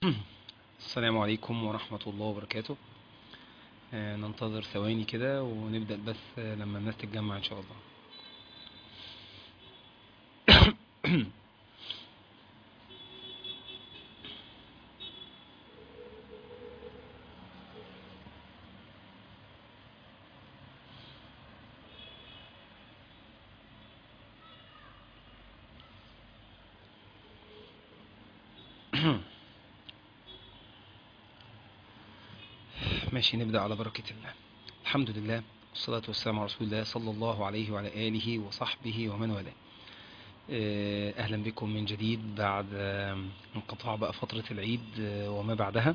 السلام عليكم ورحمة الله وبركاته آه، ننتظر ثواني كده ونبدأ بس لما الناس تتجمع إن شاء الله ماشي نبدأ على بركة الله الحمد لله والصلاة والسلام على رسول الله صلى الله عليه وعلى آله وصحبه ومن والاه آه، أهلا بكم من جديد بعد آه، انقطاع بقى فترة العيد آه، وما بعدها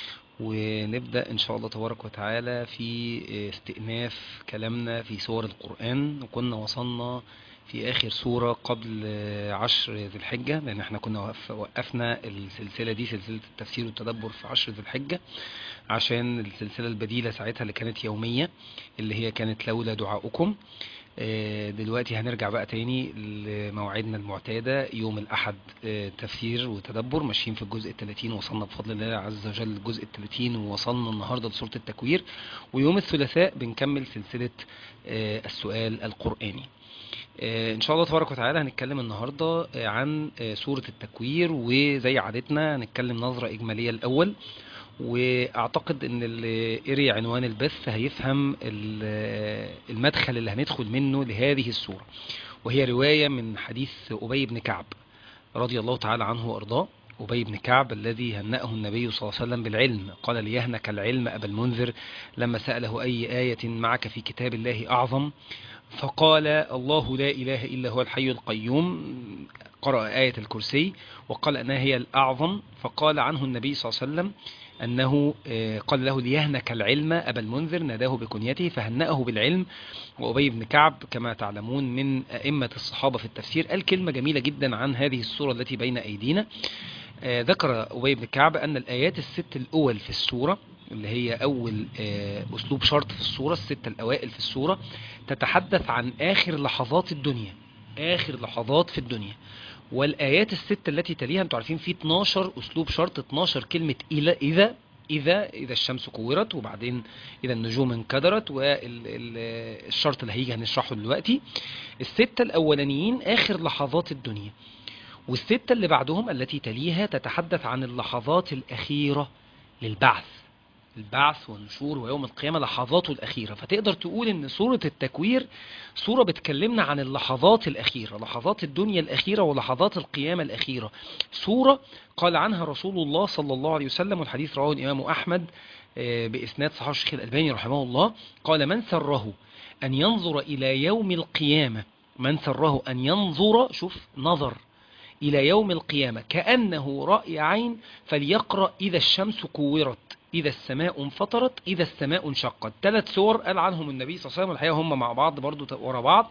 ونبدأ إن شاء الله تبارك وتعالى في آه، استئناف كلامنا في سور القرآن وكنا وصلنا في آخر سورة قبل آه، عشر ذي الحجة لأن احنا كنا وقف- وقفنا السلسلة دي سلسلة التفسير والتدبر في عشر ذي الحجة عشان السلسلة البديلة ساعتها اللي كانت يومية اللي هي كانت لولا دعاؤكم آه، دلوقتي هنرجع بقى تاني لمواعيدنا المعتادة يوم الأحد آه، تفسير وتدبر ماشيين في الجزء الثلاثين وصلنا بفضل الله عز وجل الجزء الثلاثين ووصلنا النهاردة لسورة التكوير ويوم الثلاثاء بنكمل سلسلة آه، السؤال القرآني آه، ان شاء الله تبارك وتعالى هنتكلم النهارده آه، عن آه، سورة التكوير وزي عادتنا هنتكلم نظرة إجمالية الأول واعتقد ان اللي قري عنوان البث هيفهم ال- المدخل اللي هندخل منه لهذه السورة وهي رواية من حديث أبي بن كعب رضي الله تعالى عنه وأرضاه أبي بن كعب الذي هنأه النبي صلى الله عليه وسلم بالعلم قال ليهنك العلم أبا المنذر لما سأله أي آية معك في كتاب الله أعظم فقال الله لا إله إلا هو الحي القيوم قرأ آية الكرسي وقال أنها هي الأعظم فقال عنه النبي صلى الله عليه وسلم أنه آه، قال له ليهنك العلم أبا المنذر ناداه بكنيته فهنأه بالعلم وأبي بن كعب كما تعلمون من أئمة الصحابة في التفسير قال كلمة جميلة جدا عن هذه السورة التي بين أيدينا آه، ذكر أبي بن كعب أن الآيات الست الأول في السورة اللي هي أول آه، أسلوب شرط في السورة الستة الأوائل في السورة تتحدث عن آخر لحظات الدنيا آخر لحظات في الدنيا والآيات الست التي تليها انتوا عارفين في 12 أسلوب شرط 12 كلمة إلى إذا إذا إذا الشمس كورت وبعدين إذا النجوم انكدرت والشرط اللي هيجي هنشرحه دلوقتي الستة الأولانيين آخر لحظات الدنيا والستة اللي بعدهم التي تليها تتحدث عن اللحظات الأخيرة للبعث البعث والنشور ويوم القيامة لحظاته الأخيرة فتقدر تقول إن سورة التكوير سورة بتكلمنا عن اللحظات الأخيرة لحظات الدنيا الأخيرة ولحظات القيامة الأخيرة سورة قال عنها رسول الله صلى الله عليه وسلم والحديث رواه الإمام أحمد آه، بإسناد صحيح الشيخ الألباني رحمه الله قال من سره أن ينظر إلى يوم القيامة من سره أن ينظر شوف نظر إلى يوم القيامة كأنه رأي عين فليقرأ إذا الشمس كورت إذا السماء انفطرت إذا السماء انشقت ثلاث سور قال عنهم النبي صلى الله عليه وسلم الحقيقة هم مع بعض برضو ورا بعض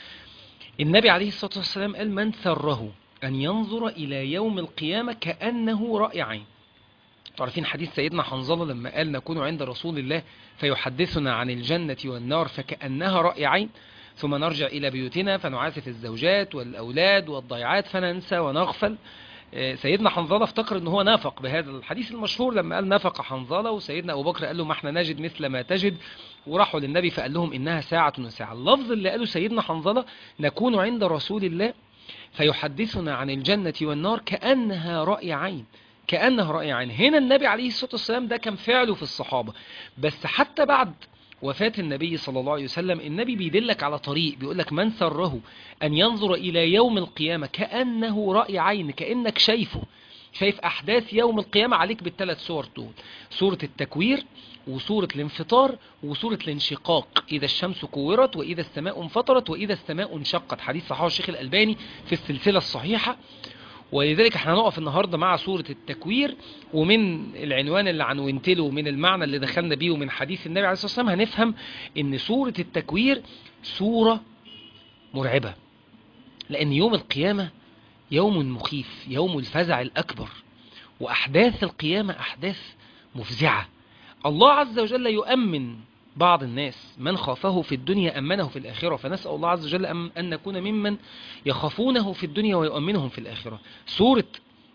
النبي عليه الصلاة والسلام قال من سره أن ينظر إلى يوم القيامة كأنه رأي عين تعرفين حديث سيدنا حنظلة لما قال نكون عند رسول الله فيحدثنا عن الجنة والنار فكأنها رأي عين ثم نرجع إلى بيوتنا فنعازف الزوجات والأولاد والضيعات فننسى ونغفل آه، سيدنا حنظلة افتكر ان هو نافق بهذا الحديث المشهور لما قال نافق حنظلة وسيدنا ابو بكر قال له ما احنا نجد مثل ما تجد وراحوا للنبي فقال لهم انها ساعة وساعة اللفظ اللي قاله سيدنا حنظلة نكون عند رسول الله فيحدثنا عن الجنة والنار كأنها رأي عين كأنها رأي عين هنا النبي عليه الصلاة والسلام ده كان فعله في الصحابة بس حتى بعد وفاة النبي صلى الله عليه وسلم النبي بيدلك على طريق بيقولك من سره أن ينظر إلى يوم القيامة كأنه رأي عين كأنك شايفه شايف أحداث يوم القيامة عليك بالثلاث صور دول سورة التكوير وسورة الانفطار وسورة الانشقاق إذا الشمس كورت وإذا السماء انفطرت وإذا السماء انشقت حديث صحيح الشيخ الألباني في السلسلة الصحيحة ولذلك احنا هنقف النهارده مع سورة التكوير ومن العنوان اللي عنونت له ومن المعنى اللي دخلنا بيه ومن حديث النبي عليه الصلاة والسلام هنفهم ان سورة التكوير سورة مرعبة لأن يوم القيامة يوم مخيف يوم الفزع الأكبر وأحداث القيامة أحداث مفزعة الله عز وجل يؤمن بعض الناس من خافه في الدنيا أمنه في الآخرة فنسأل الله عز وجل أن أن نكون ممن يخافونه في الدنيا ويؤمنهم في الآخرة سورة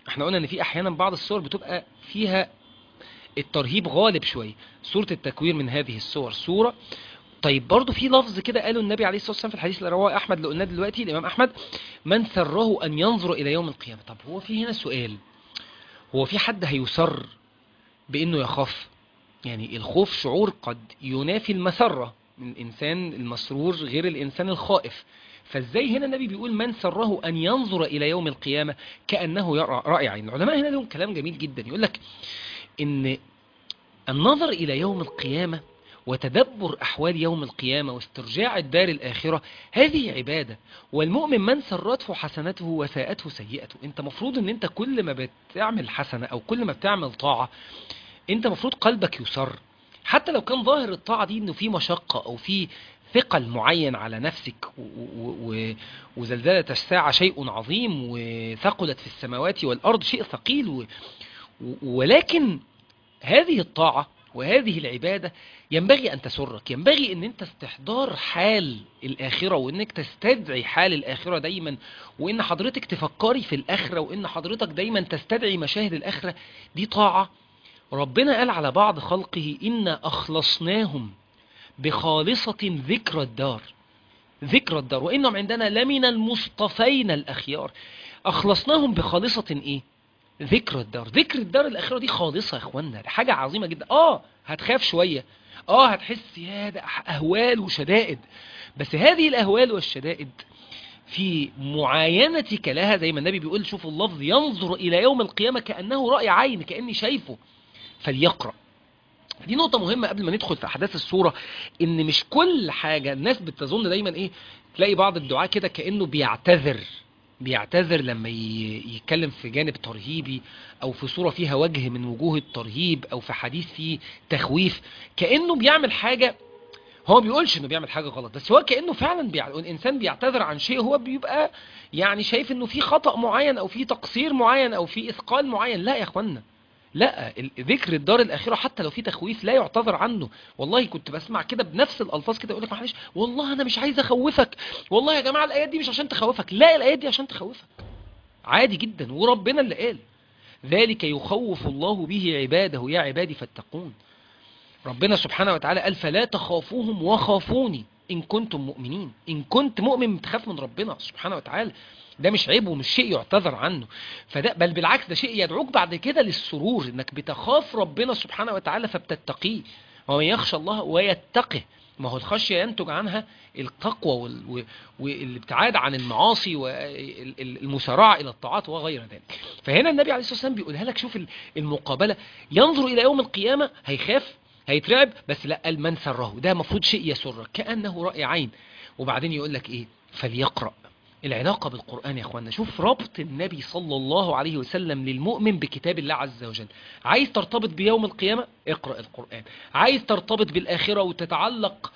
احنا قلنا ان في احيانا بعض الصور بتبقى فيها الترهيب غالب شوية سورة التكوير من هذه الصور سورة طيب برضو في لفظ كده قاله النبي عليه الصلاة والسلام في الحديث اللي رواه أحمد اللي قلناه دلوقتي الإمام أحمد من سره أن ينظر إلى يوم القيامة طب هو في هنا سؤال هو في حد هيسر بأنه يخاف يعني الخوف شعور قد ينافي المسرة من الإنسان المسرور غير الإنسان الخائف فازاي هنا النبي بيقول من سره أن ينظر إلى يوم القيامة كأنه يرى رأي عين العلماء هنا لهم كلام جميل جدا يقول لك إن النظر إلى يوم القيامة وتدبر أحوال يوم القيامة واسترجاع الدار الآخرة هذه عبادة والمؤمن من سرته حسنته وساءته سيئته انت مفروض ان انت كل ما بتعمل حسنة او كل ما بتعمل طاعة انت مفروض قلبك يسر حتى لو كان ظاهر الطاعة دي انه في مشقة او في ثقل معين على نفسك وزلزلة الساعة شيء عظيم وثقلت في السماوات والأرض شيء ثقيل ولكن هذه الطاعة وهذه العبادة ينبغي أن تسرك ينبغي أن أنت استحضار حال الآخرة وأنك تستدعي حال الآخرة دايما وأن حضرتك تفكري في الآخرة وأن حضرتك دايما تستدعي مشاهد الآخرة دي طاعة ربنا قال على بعض خلقه إنا أخلصناهم بخالصة ذكر الدار ذكر الدار وإنهم عندنا لمن المصطفين الأخيار أخلصناهم بخالصة إيه ذكر الدار ذكر الدار الأخيرة دي خالصة يا إخوانا دي حاجة عظيمة جدا آه هتخاف شوية آه هتحس يا ده أهوال وشدائد بس هذه الأهوال والشدائد في معاينتك لها زي ما النبي بيقول شوفوا اللفظ ينظر إلى يوم القيامة كأنه رأي عين كأني شايفه فليقرأ دي نقطة مهمة قبل ما ندخل في أحداث الصورة إن مش كل حاجة الناس بتظن دايما إيه تلاقي بعض الدعاء كده كأنه بيعتذر بيعتذر لما يتكلم في جانب ترهيبي او في صورة فيها وجه من وجوه الترهيب او في حديث فيه تخويف كأنه بيعمل حاجة هو بيقولش انه بيعمل حاجة غلط بس هو كأنه فعلا بيع... الانسان بيعتذر عن شيء هو بيبقى يعني شايف انه في خطأ معين او في تقصير معين او في اثقال معين لا يا اخوانا لا ذكر الدار الأخيرة حتى لو في تخويف لا يعتذر عنه والله كنت بسمع كده بنفس الألفاظ كده يقول لك معلش والله أنا مش عايز أخوفك والله يا جماعة الآيات دي مش عشان تخوفك لا الآيات دي عشان تخوفك عادي جدا وربنا اللي قال ذلك يخوف الله به عباده يا عبادي فاتقون ربنا سبحانه وتعالى قال فلا تخافوهم وخافوني إن كنتم مؤمنين إن كنت مؤمن تخاف من ربنا سبحانه وتعالى ده مش عيب ومش شيء يعتذر عنه فده بل بالعكس ده شيء يدعوك بعد كده للسرور انك بتخاف ربنا سبحانه وتعالى فبتتقيه ومن يخشى الله ويتقه ما هو الخشية ينتج عنها التقوى والابتعاد عن المعاصي والمسارعة إلى الطاعات وغير ذلك فهنا النبي عليه الصلاة والسلام بيقولها لك شوف المقابلة ينظر إلى يوم القيامة هيخاف هيترعب بس لا قال من سره ده مفروض شيء يسرك كأنه رأي عين وبعدين يقول لك إيه فليقرأ العلاقة بالقرآن يا أخوانا شوف ربط النبي صلى الله عليه وسلم للمؤمن بكتاب الله عز وجل عايز ترتبط بيوم القيامة اقرأ القرآن عايز ترتبط بالآخرة وتتعلق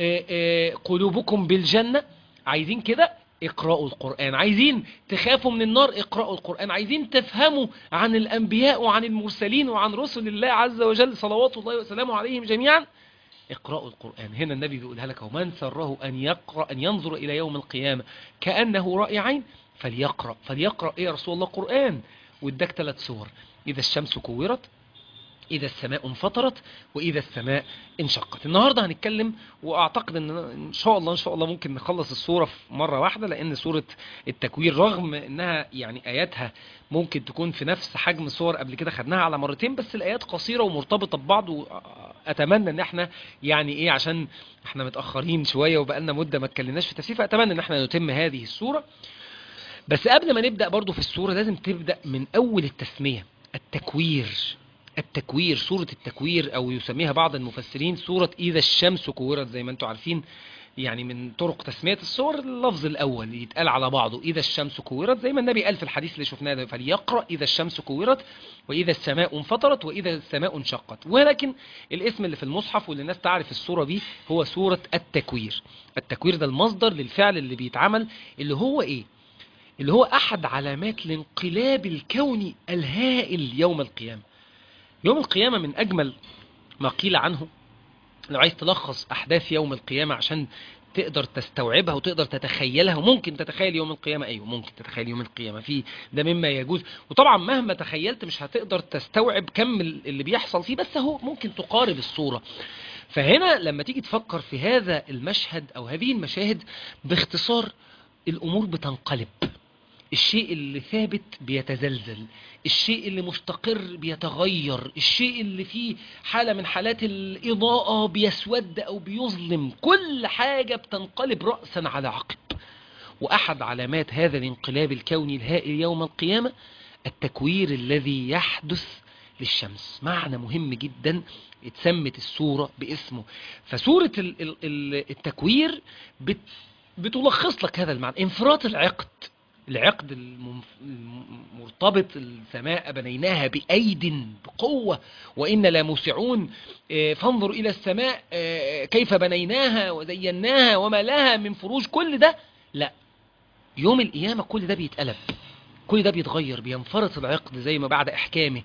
قلوبكم بالجنة عايزين كده اقرأوا القرآن عايزين تخافوا من النار اقرأوا القرآن عايزين تفهموا عن الأنبياء وعن المرسلين وعن رسل الله عز وجل صلوات الله وسلامه عليهم جميعا اقرأوا القرآن هنا النبي بيقولها لك ومن سره أن يقرأ أن ينظر إلى يوم القيامة كأنه رأي عين فليقرأ فليقرأ إيه يا رسول الله قرآن واداك ثلاث سور إذا الشمس كورت إذا السماء انفطرت وإذا السماء انشقت النهاردة هنتكلم وأعتقد أن إن شاء الله إن شاء الله ممكن نخلص الصورة في مرة واحدة لأن صورة التكوير رغم أنها يعني آياتها ممكن تكون في نفس حجم صور قبل كده خدناها على مرتين بس الآيات قصيرة ومرتبطة ببعض وأتمنى أن احنا يعني إيه عشان احنا متأخرين شوية وبقالنا مدة ما اتكلمناش في تفسير فأتمنى أن احنا نتم هذه الصورة بس قبل ما نبدأ برضو في الصورة لازم تبدأ من أول التسمية التكوير التكوير سورة التكوير أو يسميها بعض المفسرين سورة إذا الشمس كورت زي ما أنتم عارفين يعني من طرق تسمية الصور اللفظ الأول يتقال على بعضه إذا الشمس كورت زي ما النبي قال في الحديث اللي شفناه ده فليقرأ إذا الشمس كورت وإذا السماء انفطرت وإذا السماء انشقت ولكن الاسم اللي في المصحف واللي الناس تعرف الصورة بيه هو سورة التكوير التكوير ده المصدر للفعل اللي بيتعمل اللي هو إيه اللي هو أحد علامات الانقلاب الكوني الهائل يوم القيامة يوم القيامة من أجمل ما قيل عنه لو عايز تلخص أحداث يوم القيامة عشان تقدر تستوعبها وتقدر تتخيلها وممكن تتخيل يوم القيامة أيوه ممكن تتخيل يوم القيامة في ده مما يجوز وطبعا مهما تخيلت مش هتقدر تستوعب كم اللي بيحصل فيه بس هو ممكن تقارب الصورة فهنا لما تيجي تفكر في هذا المشهد أو هذه المشاهد باختصار الأمور بتنقلب الشيء اللي ثابت بيتزلزل الشيء اللي مستقر بيتغير الشيء اللي فيه حالة من حالات الإضاءة بيسود أو بيظلم كل حاجة بتنقلب رأسا على عقب وأحد علامات هذا الانقلاب الكوني الهائل يوم القيامة التكوير الذي يحدث للشمس معنى مهم جدا اتسمت السورة باسمه فسورة التكوير بتلخص لك هذا المعنى انفراط العقد العقد المرتبط السماء بنيناها بأيد بقوة وإن لا موسعون فانظر إلى السماء كيف بنيناها وزيناها وما لها من فروج كل ده لا يوم القيامة كل ده بيتقلب كل ده بيتغير بينفرط العقد زي ما بعد إحكامه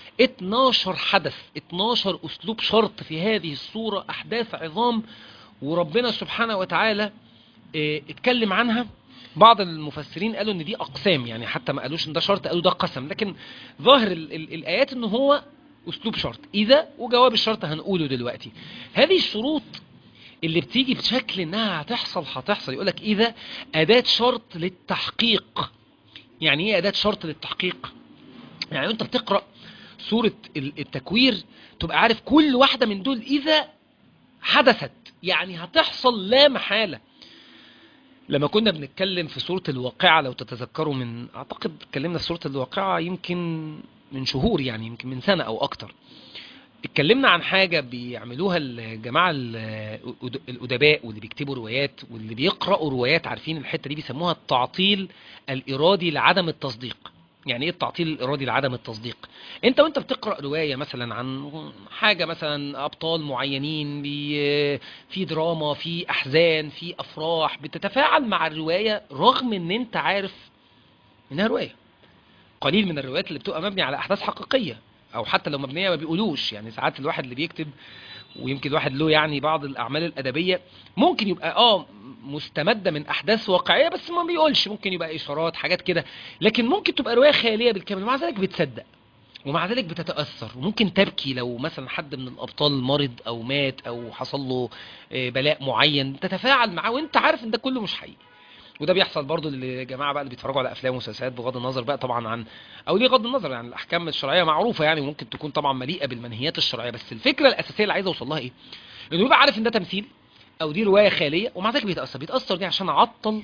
12 حدث 12 أسلوب شرط في هذه الصورة أحداث عظام وربنا سبحانه وتعالى اتكلم عنها بعض المفسرين قالوا ان دي اقسام يعني حتى ما قالوش ان ده شرط قالوا ده قسم لكن ظاهر ال ال الايات ان هو اسلوب شرط اذا وجواب الشرط هنقوله دلوقتي هذه الشروط اللي بتيجي بشكل انها هتحصل هتحصل يقول لك اذا اداه شرط للتحقيق يعني ايه اداه شرط للتحقيق يعني انت بتقرا سوره التكوير تبقى عارف كل واحده من دول اذا حدثت يعني هتحصل لا محاله لما كنا بنتكلم في سورة الواقعة لو تتذكروا من أعتقد اتكلمنا في سورة الواقعة يمكن من شهور يعني يمكن من سنة أو أكتر اتكلمنا عن حاجة بيعملوها الجماعة الأدباء واللي بيكتبوا روايات واللي بيقرأوا روايات عارفين الحتة دي بيسموها التعطيل الإرادي لعدم التصديق يعني ايه التعطيل الارادي لعدم التصديق انت وانت بتقرا روايه مثلا عن حاجه مثلا ابطال معينين في دراما في احزان في افراح بتتفاعل مع الروايه رغم ان انت عارف انها روايه قليل من الروايات اللي بتبقى مبنيه على احداث حقيقيه او حتى لو مبنيه ما بيقولوش يعني ساعات الواحد اللي بيكتب ويمكن الواحد له يعني بعض الاعمال الادبيه ممكن يبقى اه مستمده من احداث واقعيه بس ما بيقولش ممكن يبقى اشارات حاجات كده لكن ممكن تبقى روايه خياليه بالكامل ومع ذلك بتصدق ومع ذلك بتتاثر وممكن تبكي لو مثلا حد من الابطال مرض او مات او حصل له بلاء معين تتفاعل معاه وانت عارف ان ده كله مش حقيقي وده بيحصل برضه للجماعه بقى اللي بيتفرجوا على افلام ومسلسلات بغض النظر بقى طبعا عن او ليه غض النظر يعني الاحكام الشرعيه معروفه يعني وممكن تكون طبعا مليئه بالمنهيات الشرعيه بس الفكره الاساسيه اللي عايز اوصل لها ايه انه يبقى عارف ان ده تمثيل او دي روايه خياليه ومع ذلك بيتاثر بيتاثر دي عشان عطل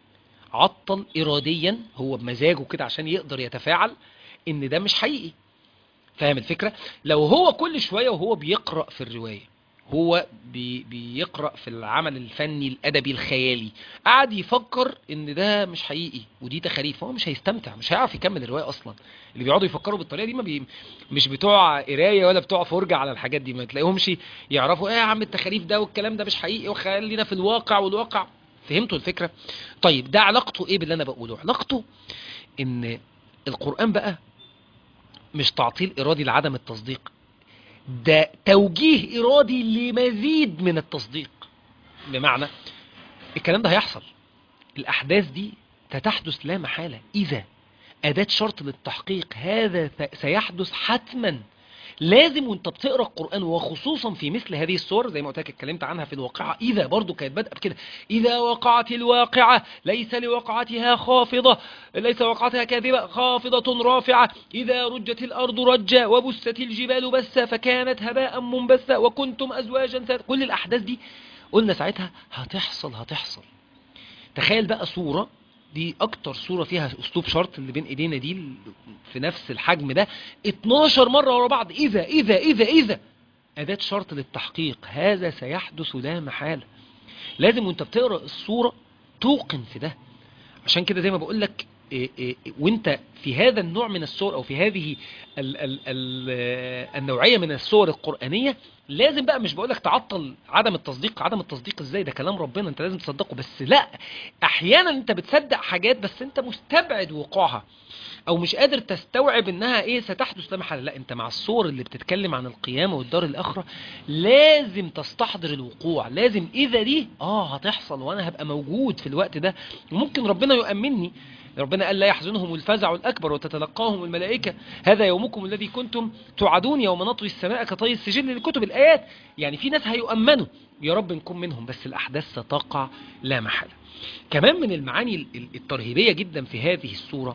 عطل اراديا هو بمزاجه كده عشان يقدر يتفاعل ان ده مش حقيقي فاهم الفكره لو هو كل شويه وهو بيقرا في الروايه هو بي بيقرأ في العمل الفني الأدبي الخيالي قعد يفكر إن ده مش حقيقي ودي تخاريف هو مش هيستمتع مش هيعرف يكمل الرواية أصلا اللي بيقعدوا يفكروا بالطريقة دي ما بي مش بتوع قراية ولا بتوع فرجة على الحاجات دي ما تلاقيهمش يعرفوا إيه يا عم التخاريف ده والكلام ده مش حقيقي وخلينا في الواقع والواقع فهمتوا الفكرة طيب ده علاقته إيه باللي أنا بقوله علاقته إن القرآن بقى مش تعطيل إرادي لعدم التصديق ده توجيه إرادي لمزيد من التصديق بمعنى الكلام ده هيحصل الأحداث دي ستحدث لا محالة إذا أداة شرط للتحقيق هذا سيحدث حتما لازم وانت بتقرا القران وخصوصا في مثل هذه الصور زي ما قلت لك اتكلمت عنها في الواقعه اذا برضو كانت بادئه بكده اذا وقعت الواقعه ليس لوقعتها خافضه ليس وقعتها كاذبه خافضه رافعه اذا رجت الارض رجا وبست الجبال بسا فكانت هباء منبثا وكنتم ازواجا سات كل الاحداث دي قلنا ساعتها هتحصل هتحصل تخيل بقى صوره دي اكتر صورة فيها اسلوب شرط اللي بين ايدينا دي في نفس الحجم ده 12 مرة ورا بعض اذا اذا اذا اذا اداة شرط للتحقيق هذا سيحدث لا محالة لازم وانت بتقرأ الصورة توقن في ده عشان كده زي ما بقول لك إيه إيه وانت في هذا النوع من الصور او في هذه ال ال ال النوعية من الصور القرآنية لازم بقى مش بقولك تعطل عدم التصديق عدم التصديق ازاي ده كلام ربنا انت لازم تصدقه بس لا احيانا انت بتصدق حاجات بس انت مستبعد وقوعها او مش قادر تستوعب انها ايه ستحدث لا محالة لا انت مع الصور اللي بتتكلم عن القيامة والدار الاخرة لازم تستحضر الوقوع لازم اذا دي اه هتحصل وانا هبقى موجود في الوقت ده وممكن ربنا يؤمني ربنا قال لا يحزنهم الفزع الأكبر وتتلقاهم الملائكة هذا يومكم الذي كنتم توعدون يوم نطوي السماء كطي السجل لكتب الآيات يعني في ناس هيؤمنوا يا رب نكون منهم بس الأحداث ستقع لا محالة كمان من المعاني الترهيبية جدا في هذه السورة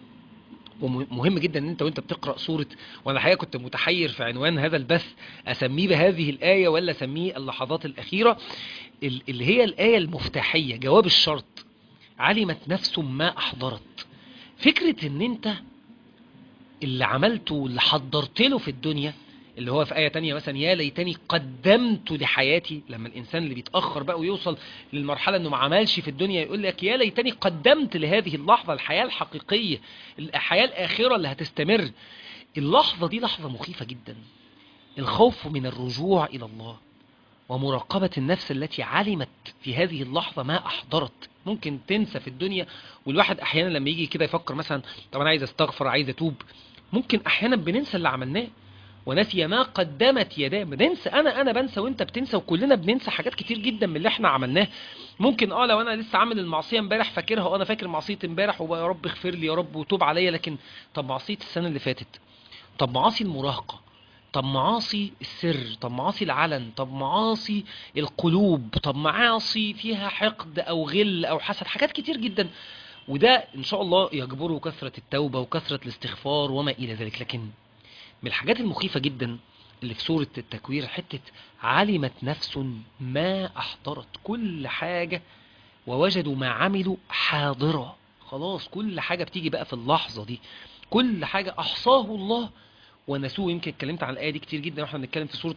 ومهم جدا ان انت وانت بتقرأ سورة وانا الحقيقة كنت متحير في عنوان هذا البث اسميه بهذه الآية ولا اسميه اللحظات الأخيرة اللي هي الآية المفتاحية جواب الشرط علمت نفس ما أحضرت فكرة ان انت اللي عملته واللي حضرت له في الدنيا اللي هو في آية تانية مثلا يا ليتني قدمت لحياتي لما الإنسان اللي بيتأخر بقى ويوصل للمرحلة أنه ما عملش في الدنيا يقول لك يا ليتني قدمت لهذه اللحظة الحياة الحقيقية الحياة الآخرة اللي هتستمر اللحظة دي لحظة مخيفة جدا الخوف من الرجوع إلى الله ومراقبة النفس التي علمت في هذه اللحظة ما أحضرت ممكن تنسى في الدنيا والواحد أحيانا لما يجي كده يفكر مثلا طب أنا عايز أستغفر عايز أتوب ممكن أحيانا بننسى اللي عملناه ونسي ما قدمت يداه بننسى انا انا بنسى وانت بتنسى وكلنا بننسى حاجات كتير جدا من اللي احنا عملناه ممكن اه لو انا لسه عامل المعصيه امبارح فاكرها اه انا فاكر معصيه امبارح وبقى يا رب اغفر لي يا رب وتوب عليا لكن طب معصيه السنه اللي فاتت طب معاصي المراهقه طب معاصي السر طب معاصي العلن طب معاصي القلوب طب معاصي فيها حقد او غل او حسد حاجات كتير جدا وده ان شاء الله يجبره كثرة التوبة وكثرة الاستغفار وما الى ذلك لكن من الحاجات المخيفة جدا اللي في سورة التكوير حتة علمت نفس ما احضرت كل حاجة ووجدوا ما عملوا حاضرة خلاص كل حاجة بتيجي بقى في اللحظة دي كل حاجة احصاه الله ونسوه يمكن اتكلمت عن الآية دي كتير جدا واحنا بنتكلم في سورة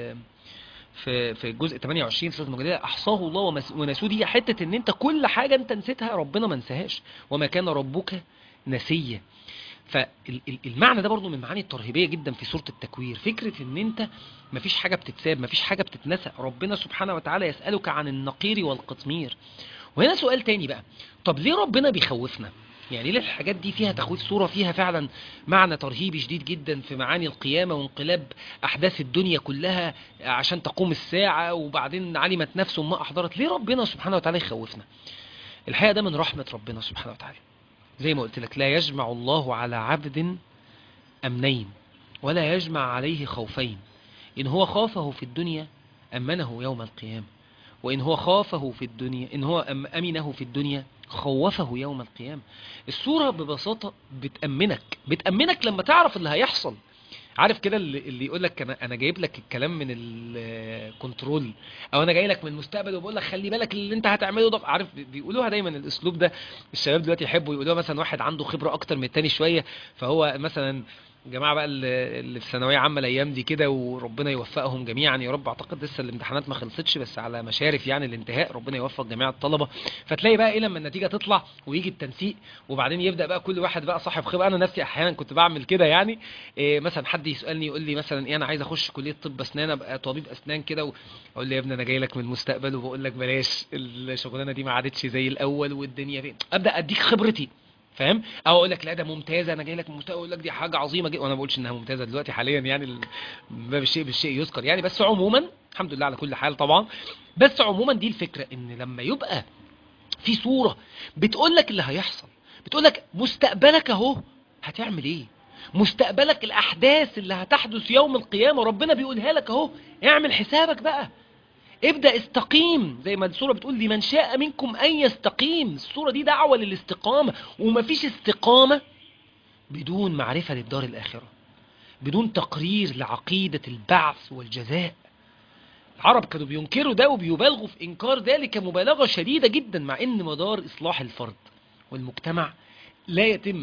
في في الجزء 28 سورة المجادلة أحصاه الله ونسوه دي حتة ان انت كل حاجة انت نسيتها ربنا ما نساهاش وما كان ربك نسيا فالمعنى ده برضو من المعاني الترهيبية جدا في سورة التكوير فكرة ان انت مفيش حاجة بتتساب مفيش حاجة بتتنسى ربنا سبحانه وتعالى يسألك عن النقير والقطمير وهنا سؤال تاني بقى طب ليه ربنا بيخوفنا يعني ليه الحاجات دي فيها تخويف صورة فيها فعلا معنى ترهيبي شديد جدا في معاني القيامة وانقلاب أحداث الدنيا كلها عشان تقوم الساعة وبعدين علمت نفسه ما أحضرت ليه ربنا سبحانه وتعالى يخوفنا الحقيقة ده من رحمة ربنا سبحانه وتعالى زي ما قلت لك لا يجمع الله على عبد أمنين ولا يجمع عليه خوفين إن هو خافه في الدنيا أمنه يوم القيامة وإن هو خافه في الدنيا إن هو أمنه في الدنيا خوفه يوم القيامة الصورة ببساطة بتأمنك بتأمنك لما تعرف اللي هيحصل عارف كده اللي, اللي يقول لك انا انا جايب لك الكلام من الكنترول او انا جاي لك من المستقبل وبقول لك خلي بالك اللي انت هتعمله ده عارف بيقولوها دايما الاسلوب ده الشباب دلوقتي يحبوا يقولوها مثلا واحد عنده خبره اكتر من التاني شويه فهو مثلا جماعة بقى اللي في ثانوية عامة الأيام دي كده وربنا يوفقهم جميعا يا رب أعتقد لسه الامتحانات ما خلصتش بس على مشارف يعني الانتهاء ربنا يوفق جميع الطلبة فتلاقي بقى إيه لما النتيجة تطلع ويجي التنسيق وبعدين يبدأ بقى كل واحد بقى صاحب خبرة أنا نفسي أحيانا كنت بعمل كده يعني إيه مثلا حد يسألني يقول لي مثلا إيه أنا عايز أخش كلية طب أسنان أبقى طبيب أسنان كده وأقول لي يا ابني أنا جاي لك من المستقبل وبقول لك بلاش الشغلانة دي ما عادتش زي الأول والدنيا دي أبدأ أديك خبرتي فاهم او اقول لك لا ده ممتازه انا جاي لك من مستوى اقول لك دي حاجه عظيمه جدا وانا ما بقولش انها ممتازه دلوقتي حاليا يعني باب الشيء بالشيء يذكر يعني بس عموما الحمد لله على كل حال طبعا بس عموما دي الفكره ان لما يبقى في صوره بتقول لك اللي هيحصل بتقول لك مستقبلك اهو هتعمل ايه مستقبلك الاحداث اللي هتحدث يوم القيامه ربنا بيقولها لك اهو اعمل حسابك بقى ابدأ استقيم زي ما السورة بتقول لمن شاء منكم أن يستقيم السورة دي دعوة للاستقامة ومفيش استقامة بدون معرفة للدار الآخرة بدون تقرير لعقيدة البعث والجزاء العرب كانوا بينكروا ده وبيبالغوا في إنكار ذلك مبالغة شديدة جدا مع إن مدار إصلاح الفرد والمجتمع لا يتم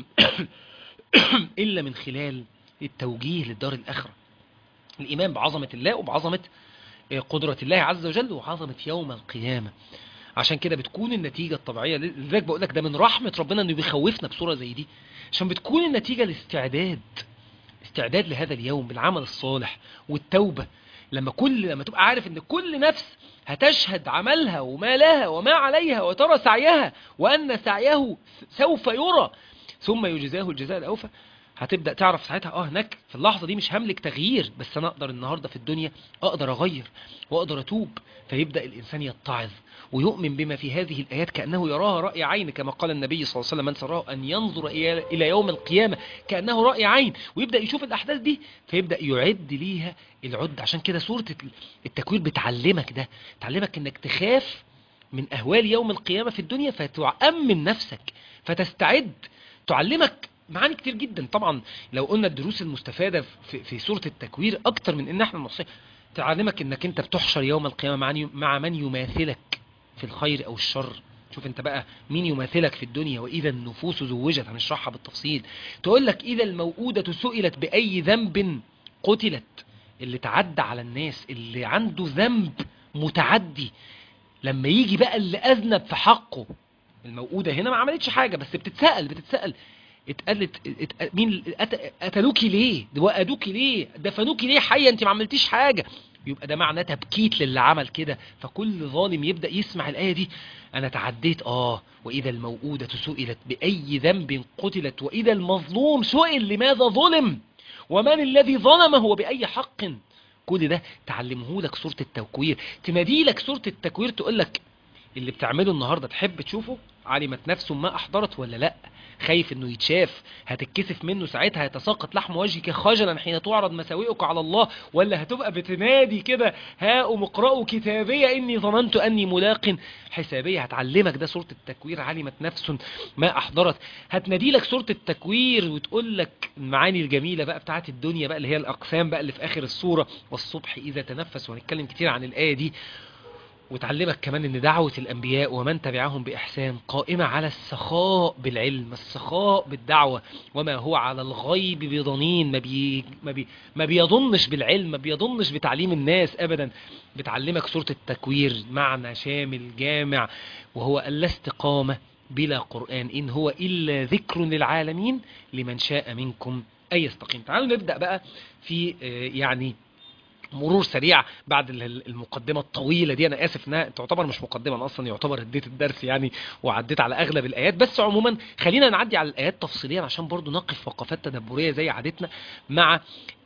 إلا من خلال التوجيه للدار الآخرة الإيمان بعظمة الله وبعظمة قدرة الله عز وجل وعظمة يوم القيامة عشان كده بتكون النتيجة الطبيعية لذلك بقول لك ده من رحمة ربنا انه بيخوفنا بصورة زي دي عشان بتكون النتيجة الاستعداد استعداد لهذا اليوم بالعمل الصالح والتوبة لما كل لما تبقى عارف ان كل نفس هتشهد عملها وما لها وما عليها وترى سعيها وان سعيه سوف يرى ثم يجزاه الجزاء الاوفى هتبدا تعرف ساعتها اه هناك في اللحظه دي مش هملك تغيير بس انا اقدر النهارده في الدنيا اقدر اغير واقدر اتوب فيبدا الانسان يتعظ ويؤمن بما في هذه الايات كانه يراها راي عين كما قال النبي صلى الله عليه وسلم من سراه ان ينظر الى يوم القيامه كانه راي عين ويبدا يشوف الاحداث دي فيبدا يعد ليها العد عشان كده سوره التكوير بتعلمك ده تعلمك انك تخاف من اهوال يوم القيامه في الدنيا فتؤمن نفسك فتستعد تعلمك معاني كتير جدا طبعا لو قلنا الدروس المستفادة في, في سورة التكوير اكتر من ان احنا نحصيها تعلمك انك انت بتحشر يوم القيامة مع من يماثلك في الخير او الشر شوف انت بقى مين يماثلك في الدنيا واذا النفوس زوجت هنشرحها بالتفصيل تقول لك اذا الموءودة سئلت باي ذنب قتلت اللي تعدى على الناس اللي عنده ذنب متعدي لما يجي بقى اللي اذنب في حقه الموءودة هنا ما عملتش حاجة بس بتتسأل بتتسأل اتقالت ات... مين أت... قتلوكي ليه وقدوكي ليه دفنوكي ليه حيه انت ما عملتيش حاجه يبقى ده معناه تبكيت للي عمل كده فكل ظالم يبدا يسمع الايه دي انا تعديت اه واذا الموءوده سئلت باي ذنب قتلت واذا المظلوم سئل لماذا ظلم ومن الذي ظلمه وباي حق كل ده تعلمه لك سوره التكوير تنادي لك سوره التكوير تقول لك اللي بتعمله النهارده تحب تشوفه علمت نفسه ما احضرت ولا لا خايف انه يتشاف هتتكسف منه ساعتها هيتساقط لحم وجهك خجلا حين تعرض مساوئك على الله ولا هتبقى بتنادي كده هاؤم اقرأوا كتابي اني ظننت اني ملاق حسابية هتعلمك ده سورة التكوير علمت نفس ما احضرت هتنادي لك سورة التكوير وتقول لك المعاني الجميلة بقى بتاعت الدنيا بقى اللي هي الاقسام بقى اللي في اخر السورة والصبح اذا تنفس وهنتكلم كتير عن الايه دي وتعلمك كمان ان دعوة الانبياء ومن تبعهم باحسان قائمة على السخاء بالعلم السخاء بالدعوة وما هو على الغيب بضنين ما, بي ما, بي ما بيظنش بالعلم ما بيظنش بتعليم الناس ابدا بتعلمك سورة التكوير معنى شامل جامع وهو الا استقامة بلا قرآن إن هو إلا ذكر للعالمين لمن شاء منكم أن يستقيم تعالوا نبدأ بقى في يعني مرور سريع بعد المقدمة الطويلة دي أنا آسف إنها تعتبر مش مقدمة أنا أصلا يعتبر اديت الدرس يعني وعديت على أغلب الآيات بس عموما خلينا نعدي على الآيات تفصيليا عشان برضو نقف وقفات تدبرية زي عادتنا مع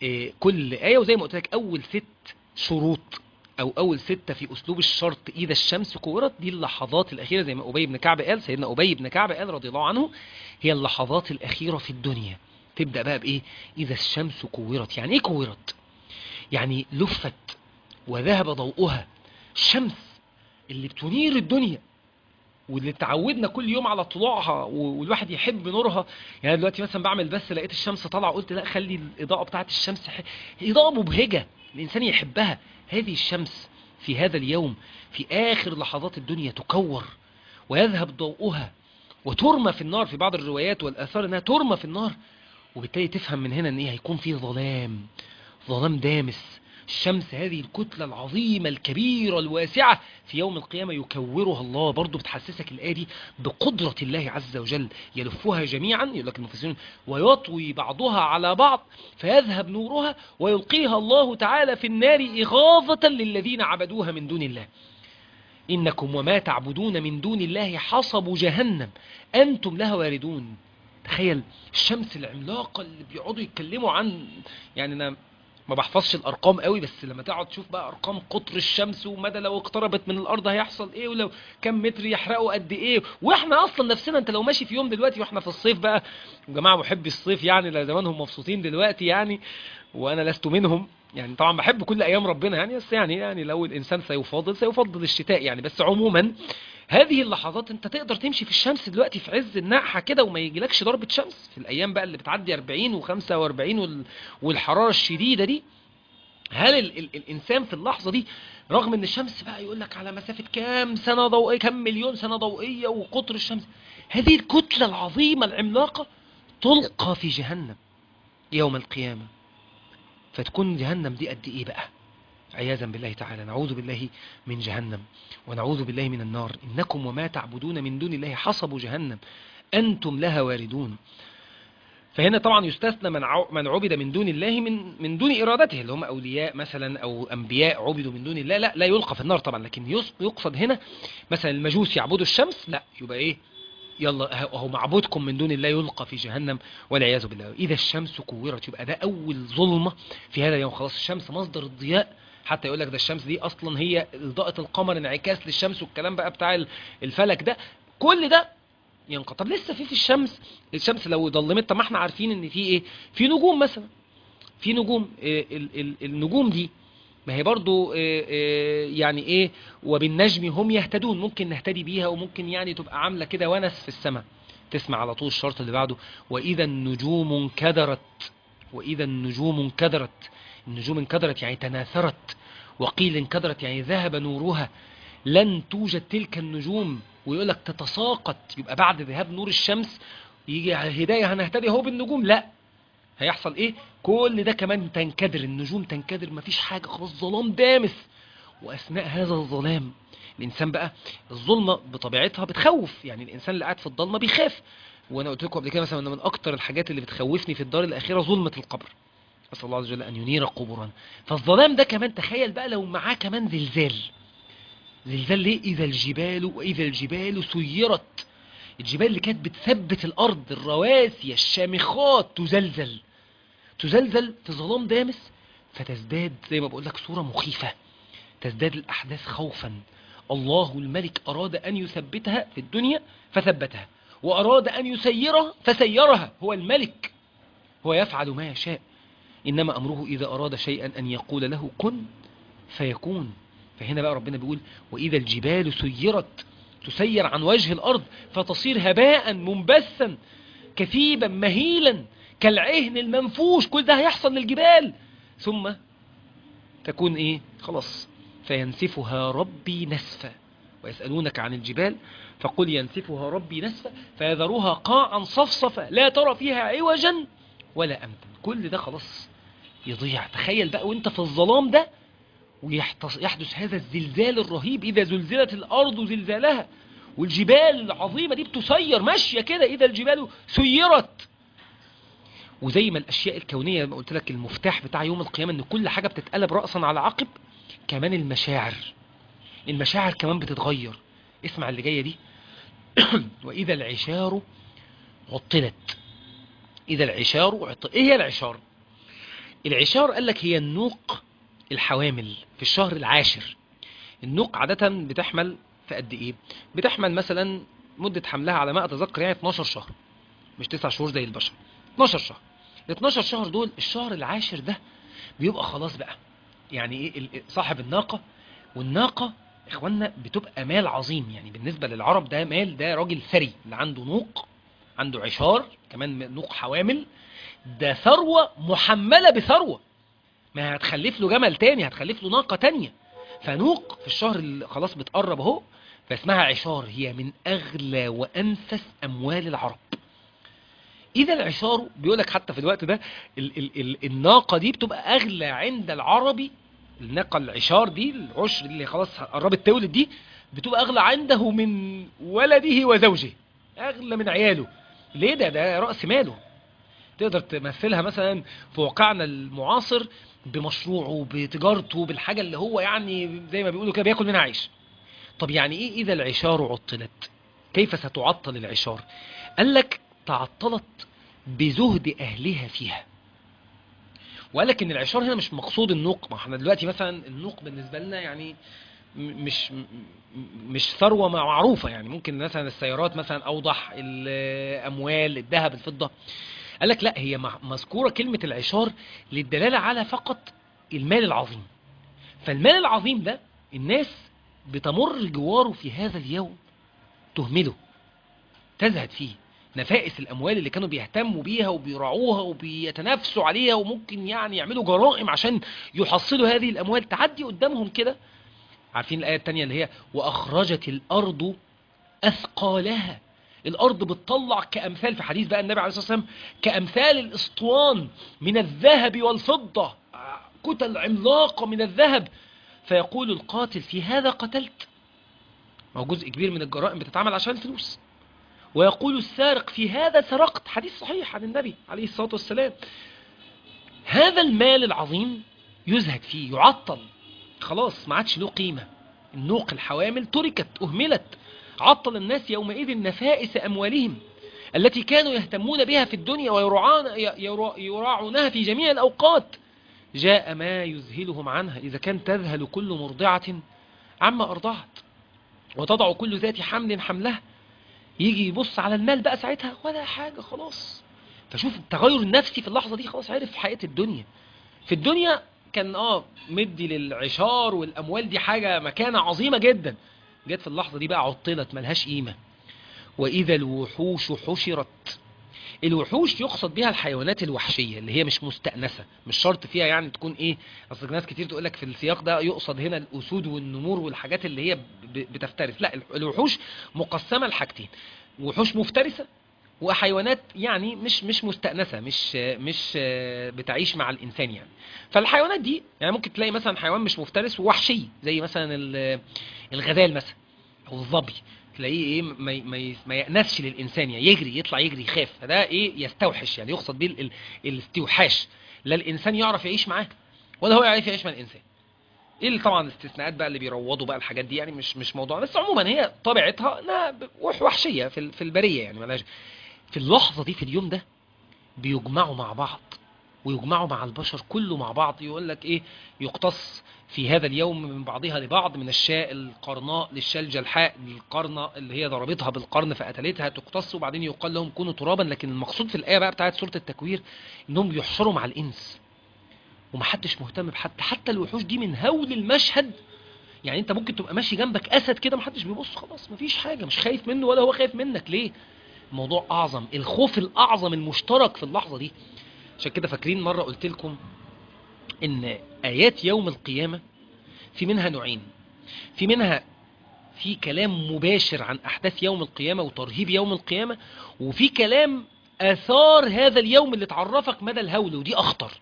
كل آية وزي ما قلت لك أول ست شروط أو أول ستة في أسلوب الشرط إذا الشمس كورت دي اللحظات الأخيرة زي ما أبي بن كعب قال سيدنا أبي بن كعب قال رضي الله عنه هي اللحظات الأخيرة في الدنيا تبدأ بقى بإيه إذا الشمس كورت يعني إيه كورت يعني لفت وذهب ضوءها الشمس اللي بتنير الدنيا واللي تعودنا كل يوم على طلوعها والواحد يحب نورها يعني دلوقتي مثلا بعمل بس لقيت الشمس طالعه قلت لا خلي الاضاءه بتاعت الشمس اضاءه مبهجه الانسان يحبها هذه الشمس في هذا اليوم في اخر لحظات الدنيا تكور ويذهب ضوءها وترمى في النار في بعض الروايات والاثار انها ترمى في النار وبالتالي تفهم من هنا ان ايه هيكون فيه ظلام ظلام دامس الشمس هذه الكتلة العظيمة الكبيرة الواسعة في يوم القيامة يكورها الله برضو بتحسسك الآية دي بقدرة الله عز وجل يلفها جميعا يقول لك المفسرون ويطوي بعضها على بعض فيذهب نورها ويلقيها الله تعالى في النار إغاظة للذين عبدوها من دون الله إنكم وما تعبدون من دون الله حصب جهنم أنتم لها واردون تخيل الشمس العملاقة اللي بيقعدوا يتكلموا عن يعني أنا ما بحفظش الارقام قوي بس لما تقعد تشوف بقى ارقام قطر الشمس ومدى لو اقتربت من الارض هيحصل ايه ولو كم متر يحرقوا قد ايه واحنا اصلا نفسنا انت لو ماشي في يوم دلوقتي واحنا في الصيف بقى جماعه محبي الصيف يعني لا زمانهم مبسوطين دلوقتي يعني وانا لست منهم يعني طبعا بحب كل ايام ربنا يعني بس يعني يعني لو الانسان سيفضل سيفضل الشتاء يعني بس عموما هذه اللحظات انت تقدر تمشي في الشمس دلوقتي في عز النقحه كده وما يجيلكش ضربه شمس في الايام بقى اللي بتعدي 40 و45 والحراره الشديده دي هل ال ال الانسان في اللحظه دي رغم ان الشمس بقى يقول لك على مسافه كام سنه ضوئيه كام مليون سنه ضوئيه وقطر الشمس هذه الكتله العظيمه العملاقه تلقى في جهنم يوم القيامه فتكون جهنم دي قد ايه بقى عياذا بالله تعالى نعوذ بالله من جهنم ونعوذ بالله من النار إنكم وما تعبدون من دون الله حصب جهنم أنتم لها واردون فهنا طبعا يستثنى من عو- من عبد من دون الله من من دون ارادته اللي هم اولياء مثلا او انبياء عبدوا من دون الله لا لا يلقى في النار طبعا لكن يص- يقصد هنا مثلا المجوس يعبدوا الشمس لا يبقى ايه يلا اهو معبودكم من دون الله يلقى في جهنم والعياذ بالله اذا الشمس كورت يبقى ده اول ظلمه في هذا اليوم خلاص الشمس مصدر الضياء حتى يقول لك ده الشمس دي اصلا هي اضاءه القمر انعكاس للشمس والكلام بقى بتاع ال- الفلك ده كل ده ينقطع طب لسه في في الشمس الشمس لو ضلمت طب ما احنا عارفين ان في ايه في نجوم مثلا في نجوم ال ال النجوم دي ما هي برضو آه، آه، يعني ايه وبالنجم هم يهتدون ممكن نهتدي بيها وممكن يعني تبقى عامله كده ونس في السماء تسمع على طول الشرط اللي بعده واذا النجوم انكدرت واذا النجوم انكدرت النجوم انكدرت يعني تناثرت وقيل انكدرت يعني ذهب نورها لن توجد تلك النجوم ويقول لك تتساقط يبقى بعد ذهاب نور الشمس يجي على الهدايه هنهتدي اهو بالنجوم لا هيحصل ايه كل ده كمان تنكدر النجوم تنكدر مفيش حاجه خلاص ظلام دامس واثناء هذا الظلام الانسان بقى الظلمه بطبيعتها بتخوف يعني الانسان اللي قاعد في الضلمه بيخاف وانا قلت لكم قبل كده مثلا ان من اكتر الحاجات اللي بتخوفني في الدار الاخره ظلمه القبر اسال الله عز وجل ان ينير قبورنا فالظلام ده كمان تخيل بقى لو معاه كمان زلزال زلزال ليه اذا الجبال واذا الجبال سيرت الجبال اللي كانت بتثبت الارض الرواسي الشامخات تزلزل تزلزل في ظلام دامس فتزداد زي ما بقول لك صوره مخيفه تزداد الاحداث خوفا الله الملك اراد ان يثبتها في الدنيا فثبتها واراد ان يسيرها فسيرها هو الملك هو يفعل ما يشاء انما امره اذا اراد شيئا ان يقول له كن فيكون فهنا بقى ربنا بيقول واذا الجبال سيرت تسير عن وجه الارض فتصير هباء منبثا كثيبا مهيلا كالعهن المنفوش كل ده هيحصل للجبال ثم تكون ايه خلاص فينسفها ربي نسفا ويسألونك عن الجبال فقل ينسفها ربي نسفا فيذرها قاعا صفصفا لا ترى فيها عوجا ولا أمتا كل ده خلاص يضيع تخيل بقى وانت في الظلام ده ويحدث هذا الزلزال الرهيب إذا زلزلت الأرض زلزالها والجبال العظيمة دي بتسير ماشية كده إذا الجبال سيرت وزي ما الأشياء الكونية ما قلت لك المفتاح بتاع يوم القيامة إن كل حاجة بتتقلب رأسا على عقب كمان المشاعر المشاعر كمان بتتغير اسمع اللي جاية دي وإذا العشار عطلت إذا العشار عطلت إيه هي العشار العشار قال لك هي النوق الحوامل في الشهر العاشر النوق عادة بتحمل في قد ايه بتحمل مثلا مدة حملها على ما اتذكر يعني 12 شهر مش 9 شهور زي البشر 12 شهر ال 12 شهر دول الشهر العاشر ده بيبقى خلاص بقى يعني ايه صاحب الناقة والناقة اخوانا بتبقى مال عظيم يعني بالنسبة للعرب ده مال ده راجل ثري اللي عنده نوق عنده عشار كمان نوق حوامل ده ثروة محملة بثروة ما هتخلف له جمل تاني هتخلف له ناقة تانية فنوق في الشهر اللي خلاص بتقرب اهو فاسمها عشار هي من اغلى وانفس اموال العرب اذا العشار بيقولك حتى في الوقت ده ال ال ال الناقة دي بتبقى اغلى عند العربي الناقة العشار دي العشر اللي خلاص قربت تولد دي بتبقى اغلى عنده من ولده وزوجه اغلى من عياله ليه ده ده رأس ماله تقدر تمثلها مثلا في واقعنا المعاصر بمشروعه بتجارته بالحاجة اللي هو يعني زي ما بيقولوا كده بياكل منها عيش طب يعني ايه اذا العشار عطلت كيف ستعطل العشار قال لك تعطلت بزهد اهلها فيها وقال لك ان العشار هنا مش مقصود النوق ما احنا دلوقتي مثلا النوق بالنسبة لنا يعني مش مش ثروة معروفة يعني ممكن مثلا السيارات مثلا اوضح الاموال الذهب الفضة قال لك لا هي مذكورة كلمة العشار للدلالة على فقط المال العظيم فالمال العظيم ده الناس بتمر جواره في هذا اليوم تهمله تزهد فيه نفائس الأموال اللي كانوا بيهتموا بيها وبيراعوها وبيتنافسوا عليها وممكن يعني يعملوا جرائم عشان يحصلوا هذه الأموال تعدي قدامهم كده عارفين الآية التانية اللي هي وأخرجت الأرض أثقالها الأرض بتطلع كأمثال في حديث بقى النبي عليه الصلاة والسلام كأمثال الإسطوان من الذهب والفضة كتل عملاقة من الذهب فيقول القاتل في هذا قتلت ما هو جزء كبير من الجرائم بتتعمل عشان الفلوس ويقول السارق في هذا سرقت حديث صحيح عن النبي عليه الصلاة والسلام هذا المال العظيم يزهد فيه يعطل خلاص ما عادش له قيمة النوق الحوامل تركت أهملت عطل الناس يومئذ نفائس أموالهم التي كانوا يهتمون بها في الدنيا ويراعون يراعونها في جميع الأوقات جاء ما يذهلهم عنها إذا كان تذهل كل مرضعة عما أرضعت وتضع كل ذات حمل حملها يجي يبص على المال بقى ساعتها ولا حاجة خلاص فشوف التغير النفسي في اللحظة دي خلاص عرف حقيقة الدنيا في الدنيا كان اه مدي للعشار والأموال دي حاجة مكانة عظيمة جدا جت في اللحظة دي بقى عطلت ملهاش قيمة وإذا الوحوش حشرت الوحوش يقصد بها الحيوانات الوحشية اللي هي مش مستأنسة مش شرط فيها يعني تكون ايه اصل ناس كتير تقول لك في السياق ده يقصد هنا الأسود والنمور والحاجات اللي هي بتفترس لا الوحوش مقسمة لحاجتين وحوش مفترسة وحيوانات يعني مش مش مستأنسة مش مش بتعيش مع الإنسان يعني فالحيوانات دي يعني ممكن تلاقي مثلا حيوان مش مفترس ووحشي زي مثلا الغزال مثلا أو الظبي تلاقيه ايه ما ما ما يأنسش للإنسان يعني يجري يطلع يجري يخاف فده ايه يستوحش يعني يقصد بيه الاستوحاش لا الإنسان يعرف يعيش معاه ولا هو يعرف يعيش مع الإنسان ايه اللي طبعا الاستثناءات بقى اللي بيروضوا بقى الحاجات دي يعني مش مش موضوع بس عموما هي طبيعتها انها وحشيه في في البريه يعني ملاش في اللحظه دي في اليوم ده بيجمعوا مع بعض ويجمعوا مع البشر كله مع بعض يقول لك ايه يقتص في هذا اليوم من بعضها لبعض من الشاء القرناء للشاء الجلحاء القرنة اللي هي ضربتها بالقرن فقتلتها تقتص وبعدين يقال لهم كونوا ترابا لكن المقصود في الآية بقى بتاعت سورة التكوير انهم بيحشروا مع الإنس ومحدش مهتم بحد حتى الوحوش دي من هول المشهد يعني انت ممكن تبقى ماشي جنبك اسد كده محدش بيبص خلاص مفيش حاجة مش خايف منه ولا هو خايف منك ليه الموضوع اعظم الخوف الاعظم المشترك في اللحظة دي عشان كده فاكرين مرة قلت لكم ان ايات يوم القيامة في منها نوعين في منها في كلام مباشر عن احداث يوم القيامة وترهيب يوم القيامة وفي كلام اثار هذا اليوم اللي تعرفك مدى الهول ودي اخطر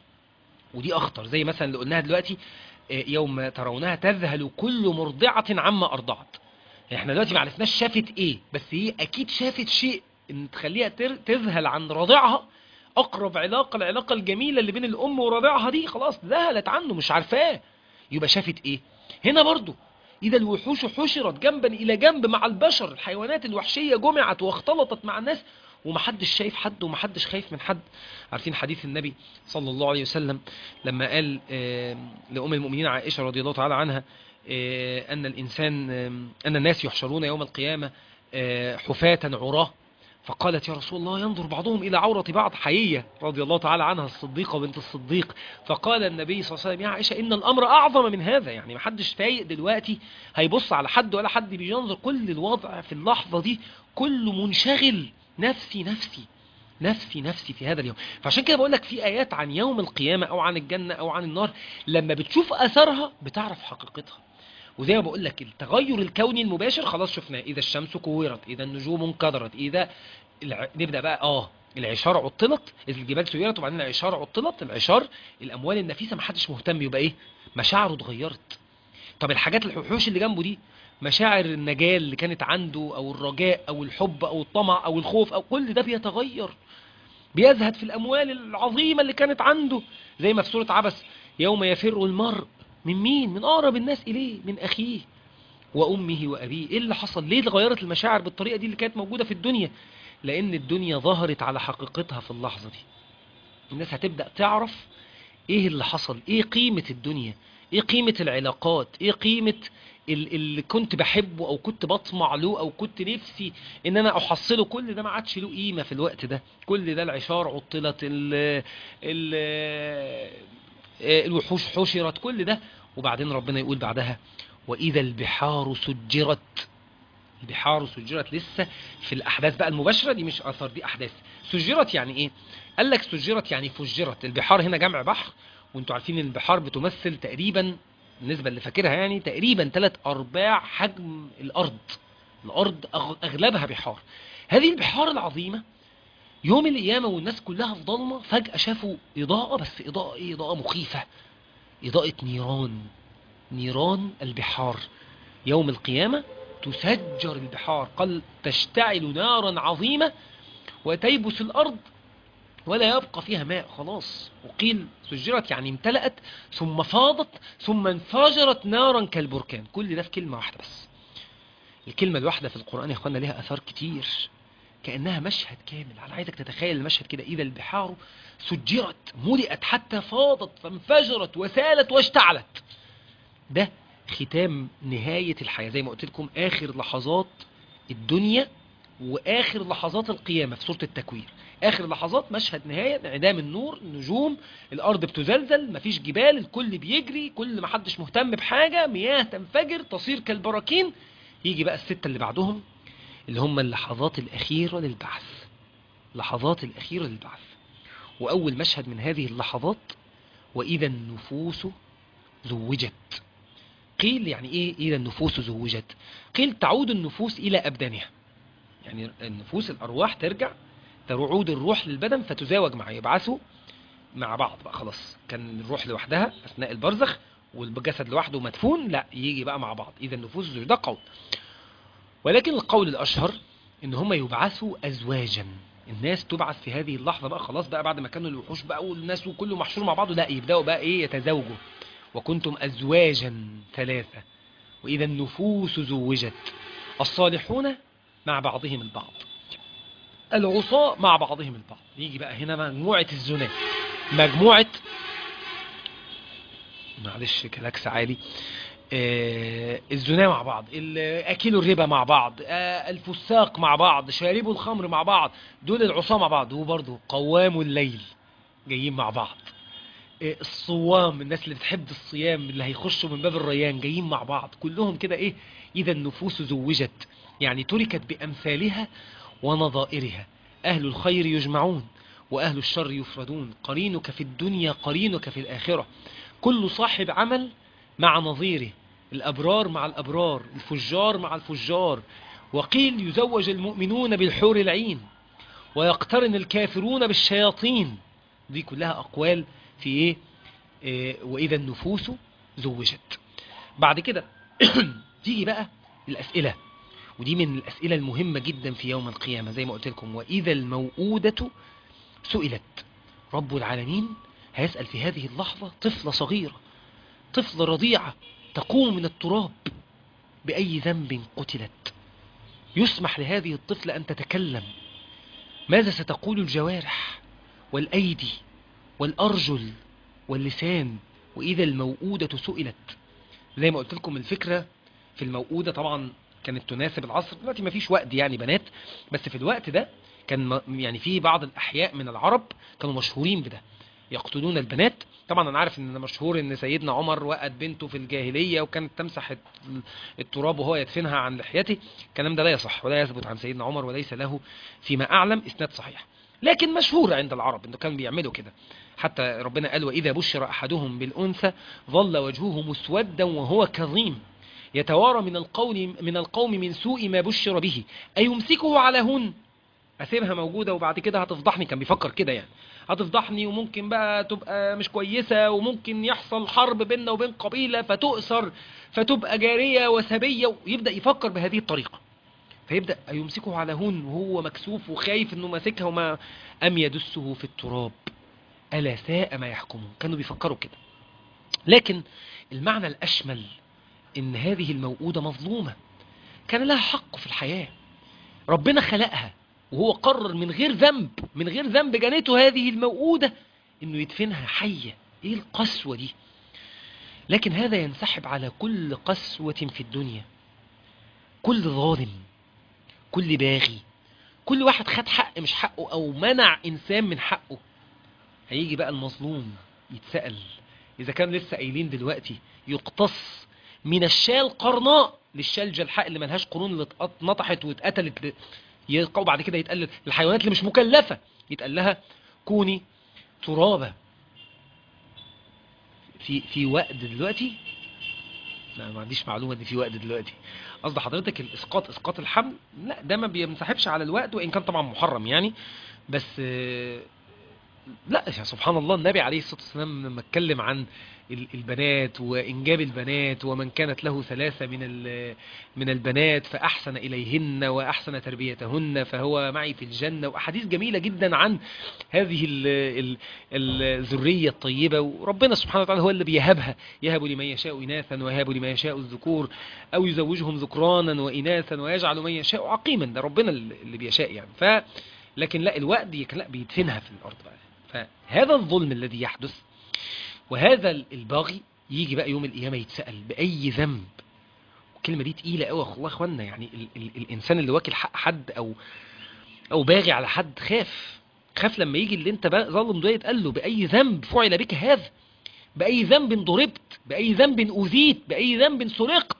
ودي اخطر زي مثلا اللي قلناها دلوقتي يوم ترونها تذهل كل مرضعة عما ارضعت احنا دلوقتي ما عرفناش شافت ايه بس هي اكيد شافت شيء ان تخليها تذهل عن رضيعها اقرب علاقة العلاقة الجميلة اللي بين الام ورضيعها دي خلاص ذهلت عنه مش عارفاه يبقى شافت ايه هنا برضو إذا الوحوش حشرت جنبا إلى جنب مع البشر الحيوانات الوحشية جمعت واختلطت مع الناس ومحدش شايف حد ومحدش خايف من حد عارفين حديث النبي صلى الله عليه وسلم لما قال لأم المؤمنين عائشة رضي الله تعالى عنها أن الإنسان أن الناس يحشرون يوم القيامة حفاة عراه فقالت يا رسول الله ينظر بعضهم إلى عورة بعض حيية رضي الله تعالى عنها الصديقة بنت الصديق فقال النبي صلى الله عليه وسلم يا عائشة إن الأمر أعظم من هذا يعني محدش فايق دلوقتي هيبص على حد ولا حد بينظر كل الوضع في اللحظة دي كله منشغل نفسي نفسي نفسي نفسي في هذا اليوم فعشان كده بقول لك في آيات عن يوم القيامة أو عن الجنة أو عن النار لما بتشوف أثرها بتعرف حقيقتها وزي ما بقول لك التغير الكوني المباشر خلاص شفناه إذا الشمس كورت إذا النجوم انكدرت إذا الع... نبدأ بقى آه العشار عطلت الجبال سيرت وبعدين العشار عطلت العشار الأموال النفيسة ما حدش مهتم يبقى إيه مشاعره اتغيرت طب الحاجات الوحوش اللي جنبه دي مشاعر النجاة اللي كانت عنده أو الرجاء أو الحب أو الطمع أو الخوف أو كل ده بيتغير بيزهد في الأموال العظيمة اللي كانت عنده زي ما في سورة عبس يوم يفر المرء من مين من أقرب الناس إليه من أخيه وأمه وأبيه إيه اللي حصل ليه اتغيرت المشاعر بالطريقة دي اللي كانت موجودة في الدنيا لأن الدنيا ظهرت على حقيقتها في اللحظة دي الناس هتبدأ تعرف إيه اللي حصل إيه قيمة الدنيا إيه قيمة العلاقات إيه قيمة اللي كنت بحبه او كنت بطمع له او كنت نفسي ان انا احصله كل ده ما عادش له قيمه في الوقت ده كل ده العشار عطلت ال ال الوحوش حشرت كل ده وبعدين ربنا يقول بعدها واذا البحار سجرت البحار سجرت لسه في الاحداث بقى المباشره دي مش اثر دي احداث سجرت يعني ايه قال لك سجرت يعني فجرت البحار هنا جمع بحر وانتوا عارفين البحار بتمثل تقريبا بالنسبة اللي فاكرها يعني تقريبا ثلاث أرباع حجم الأرض الأرض أغلبها بحار هذه البحار العظيمة يوم القيامة والناس كلها في ضلمة فجأة شافوا إضاءة بس إضاءة إيه إضاءة مخيفة إضاءة نيران نيران البحار يوم القيامة تسجر البحار قال تشتعل نارا عظيمة وتيبس الأرض ولا يبقى فيها ماء خلاص وقيل سجرت يعني امتلأت ثم فاضت ثم انفجرت نارا كالبركان كل ده في كلمة واحدة بس الكلمة الواحدة في القرآن يا اخوانا لها أثار كتير كأنها مشهد كامل أنا عايزك تتخيل المشهد كده إذا البحار سجرت ملئت حتى فاضت فانفجرت وسالت واشتعلت ده ختام نهاية الحياة زي ما قلت لكم آخر لحظات الدنيا وآخر لحظات القيامة في سورة التكوير آخر لحظات مشهد نهاية انعدام النور النجوم الأرض بتزلزل مفيش جبال الكل بيجري كل ما حدش مهتم بحاجة مياه تنفجر تصير كالبراكين يجي بقى الستة اللي بعدهم اللي هم اللحظات الأخيرة للبعث لحظات الأخيرة للبعث وأول مشهد من هذه اللحظات وإذا النفوس زوجت قيل يعني إيه إذا النفوس زوجت قيل تعود النفوس إلى أبدانها يعني النفوس الأرواح ترجع تعود الروح للبدن فتزاوج معه يبعثوا مع بعض بقى خلاص كان الروح لوحدها أثناء البرزخ والجسد لوحده مدفون لا يجي بقى مع بعض إذا النفوس زوجت ده قول ولكن القول الأشهر إن هم يبعثوا أزواجا الناس تبعث في هذه اللحظة بقى خلاص بقى بعد ما كانوا الوحوش بقى والناس وكله محشور مع بعضه لا يبدأوا بقى إيه يتزوجوا وكنتم أزواجا ثلاثة وإذا النفوس زوجت الصالحون مع بعضهم البعض العصاة مع بعضهم البعض يجي بقى هنا مجموعة الزنا مجموعة معلش كلاكس عالي آه الزنا مع بعض اكلوا الربا مع بعض آه الفساق مع بعض شاربوا الخمر مع بعض دول العصاة مع بعض وبرضه قوام الليل جايين مع بعض آه الصوام الناس اللي بتحب الصيام اللي هيخشوا من باب الريان جايين مع بعض كلهم كده ايه اذا النفوس زوجت يعني تركت بامثالها ونظائرها اهل الخير يجمعون واهل الشر يفردون قرينك في الدنيا قرينك في الاخرة كل صاحب عمل مع نظيره الأبرار مع الأبرار الفجار مع الفجار وقيل يزوج المؤمنون بالحور العين ويقترن الكافرون بالشياطين دي كلها أقوال في إيه, إيه وإذا النفوس زوجت بعد كده تيجي بقى الأسئلة ودي من الأسئلة المهمة جدا في يوم القيامة زي ما قلت لكم وإذا الموؤودة سئلت رب العالمين هيسأل في هذه اللحظة طفلة صغيرة طفلة رضيعة تقوم من التراب بأي ذنب قتلت يسمح لهذه الطفلة أن تتكلم ماذا ستقول الجوارح والأيدي والأرجل واللسان وإذا الموؤودة سئلت زي ما قلت لكم الفكرة في الموؤودة طبعا كانت تناسب العصر دلوقتي ما فيش وقت يعني بنات بس في الوقت ده كان يعني في بعض الأحياء من العرب كانوا مشهورين بده يقتلون البنات طبعا انا عارف ان مشهور ان سيدنا عمر وقت بنته في الجاهلية وكانت تمسح التراب وهو يدفنها عن لحيته الكلام ده لا يصح ولا يثبت عن سيدنا عمر وليس له فيما اعلم اسناد صحيح لكن مشهور عند العرب انه كانوا بيعملوا كده حتى ربنا قال واذا بشر احدهم بالانثى ظل وجهه مسودا وهو كظيم يتوارى من القول من القوم من سوء ما بشر به ايمسكه على هن اسيبها موجودة وبعد كده هتفضحني كان بيفكر كده يعني هتفضحني وممكن بقى تبقى مش كويسة وممكن يحصل حرب بيننا وبين قبيلة فتؤسر فتبقى جارية وسبية ويبدأ يفكر بهذه الطريقة فيبدأ يمسكه على هون وهو مكسوف وخايف انه ماسكها وما ام يدسه في التراب ألا ساء ما يحكمون كانوا بيفكروا كده لكن المعنى الأشمل ان هذه الموؤودة مظلومة كان لها حق في الحياة ربنا خلقها وهو قرر من غير ذنب من غير ذنب جنته هذه الموؤودة انه يدفنها حية ايه القسوة دي لكن هذا ينسحب على كل قسوة في الدنيا كل ظالم كل باغي كل واحد خد حق مش حقه او منع انسان من حقه هيجي بقى المظلوم يتسأل اذا كان لسه قايلين دلوقتي يقتص من الشال قرناء للشال جلحاء اللي ملهاش قرون اللي اتنطحت واتقتلت يلقوا بعد كده يتقال الحيوانات اللي مش مكلفة يتقال لها كوني ترابة في في وقت دلوقتي لا ما عنديش معلومة ان في وقت دلوقتي قصد حضرتك الاسقاط اسقاط الحمل لا ده ما بينسحبش على الوقت وان كان طبعا محرم يعني بس لا يا سبحان الله النبي عليه الصلاة والسلام لما اتكلم عن ال- البنات وإنجاب البنات ومن كانت له ثلاثة من ال- من البنات فأحسن إليهن وأحسن تربيتهن فهو معي في الجنة وأحاديث جميلة جدا عن هذه ال- ال- الذرية الطيبة وربنا سبحانه وتعالى هو اللي بيهبها يهب لمن يشاء إناثا ويهب لمن يشاء الذكور أو يزوجهم ذكرانا وإناثا ويجعل من يشاء عقيما ده ربنا اللي بيشاء يعني ف لكن لا الوقت يك- لا بيدفنها في الأرض بقى فهذا الظلم الذي يحدث وهذا الباغي يجي بقى يوم القيامة يتسأل بأي ذنب الكلمة دي تقيلة قوي والله يا اخوانا يعني ال ال الإنسان اللي واكل حق حد أو أو باغي على حد خاف خاف لما يجي اللي انت بقى ظالم ده يتقال له بأي ذنب فعل بك هذا بأي ذنب ضربت بأي ذنب أذيت بأي ذنب سرقت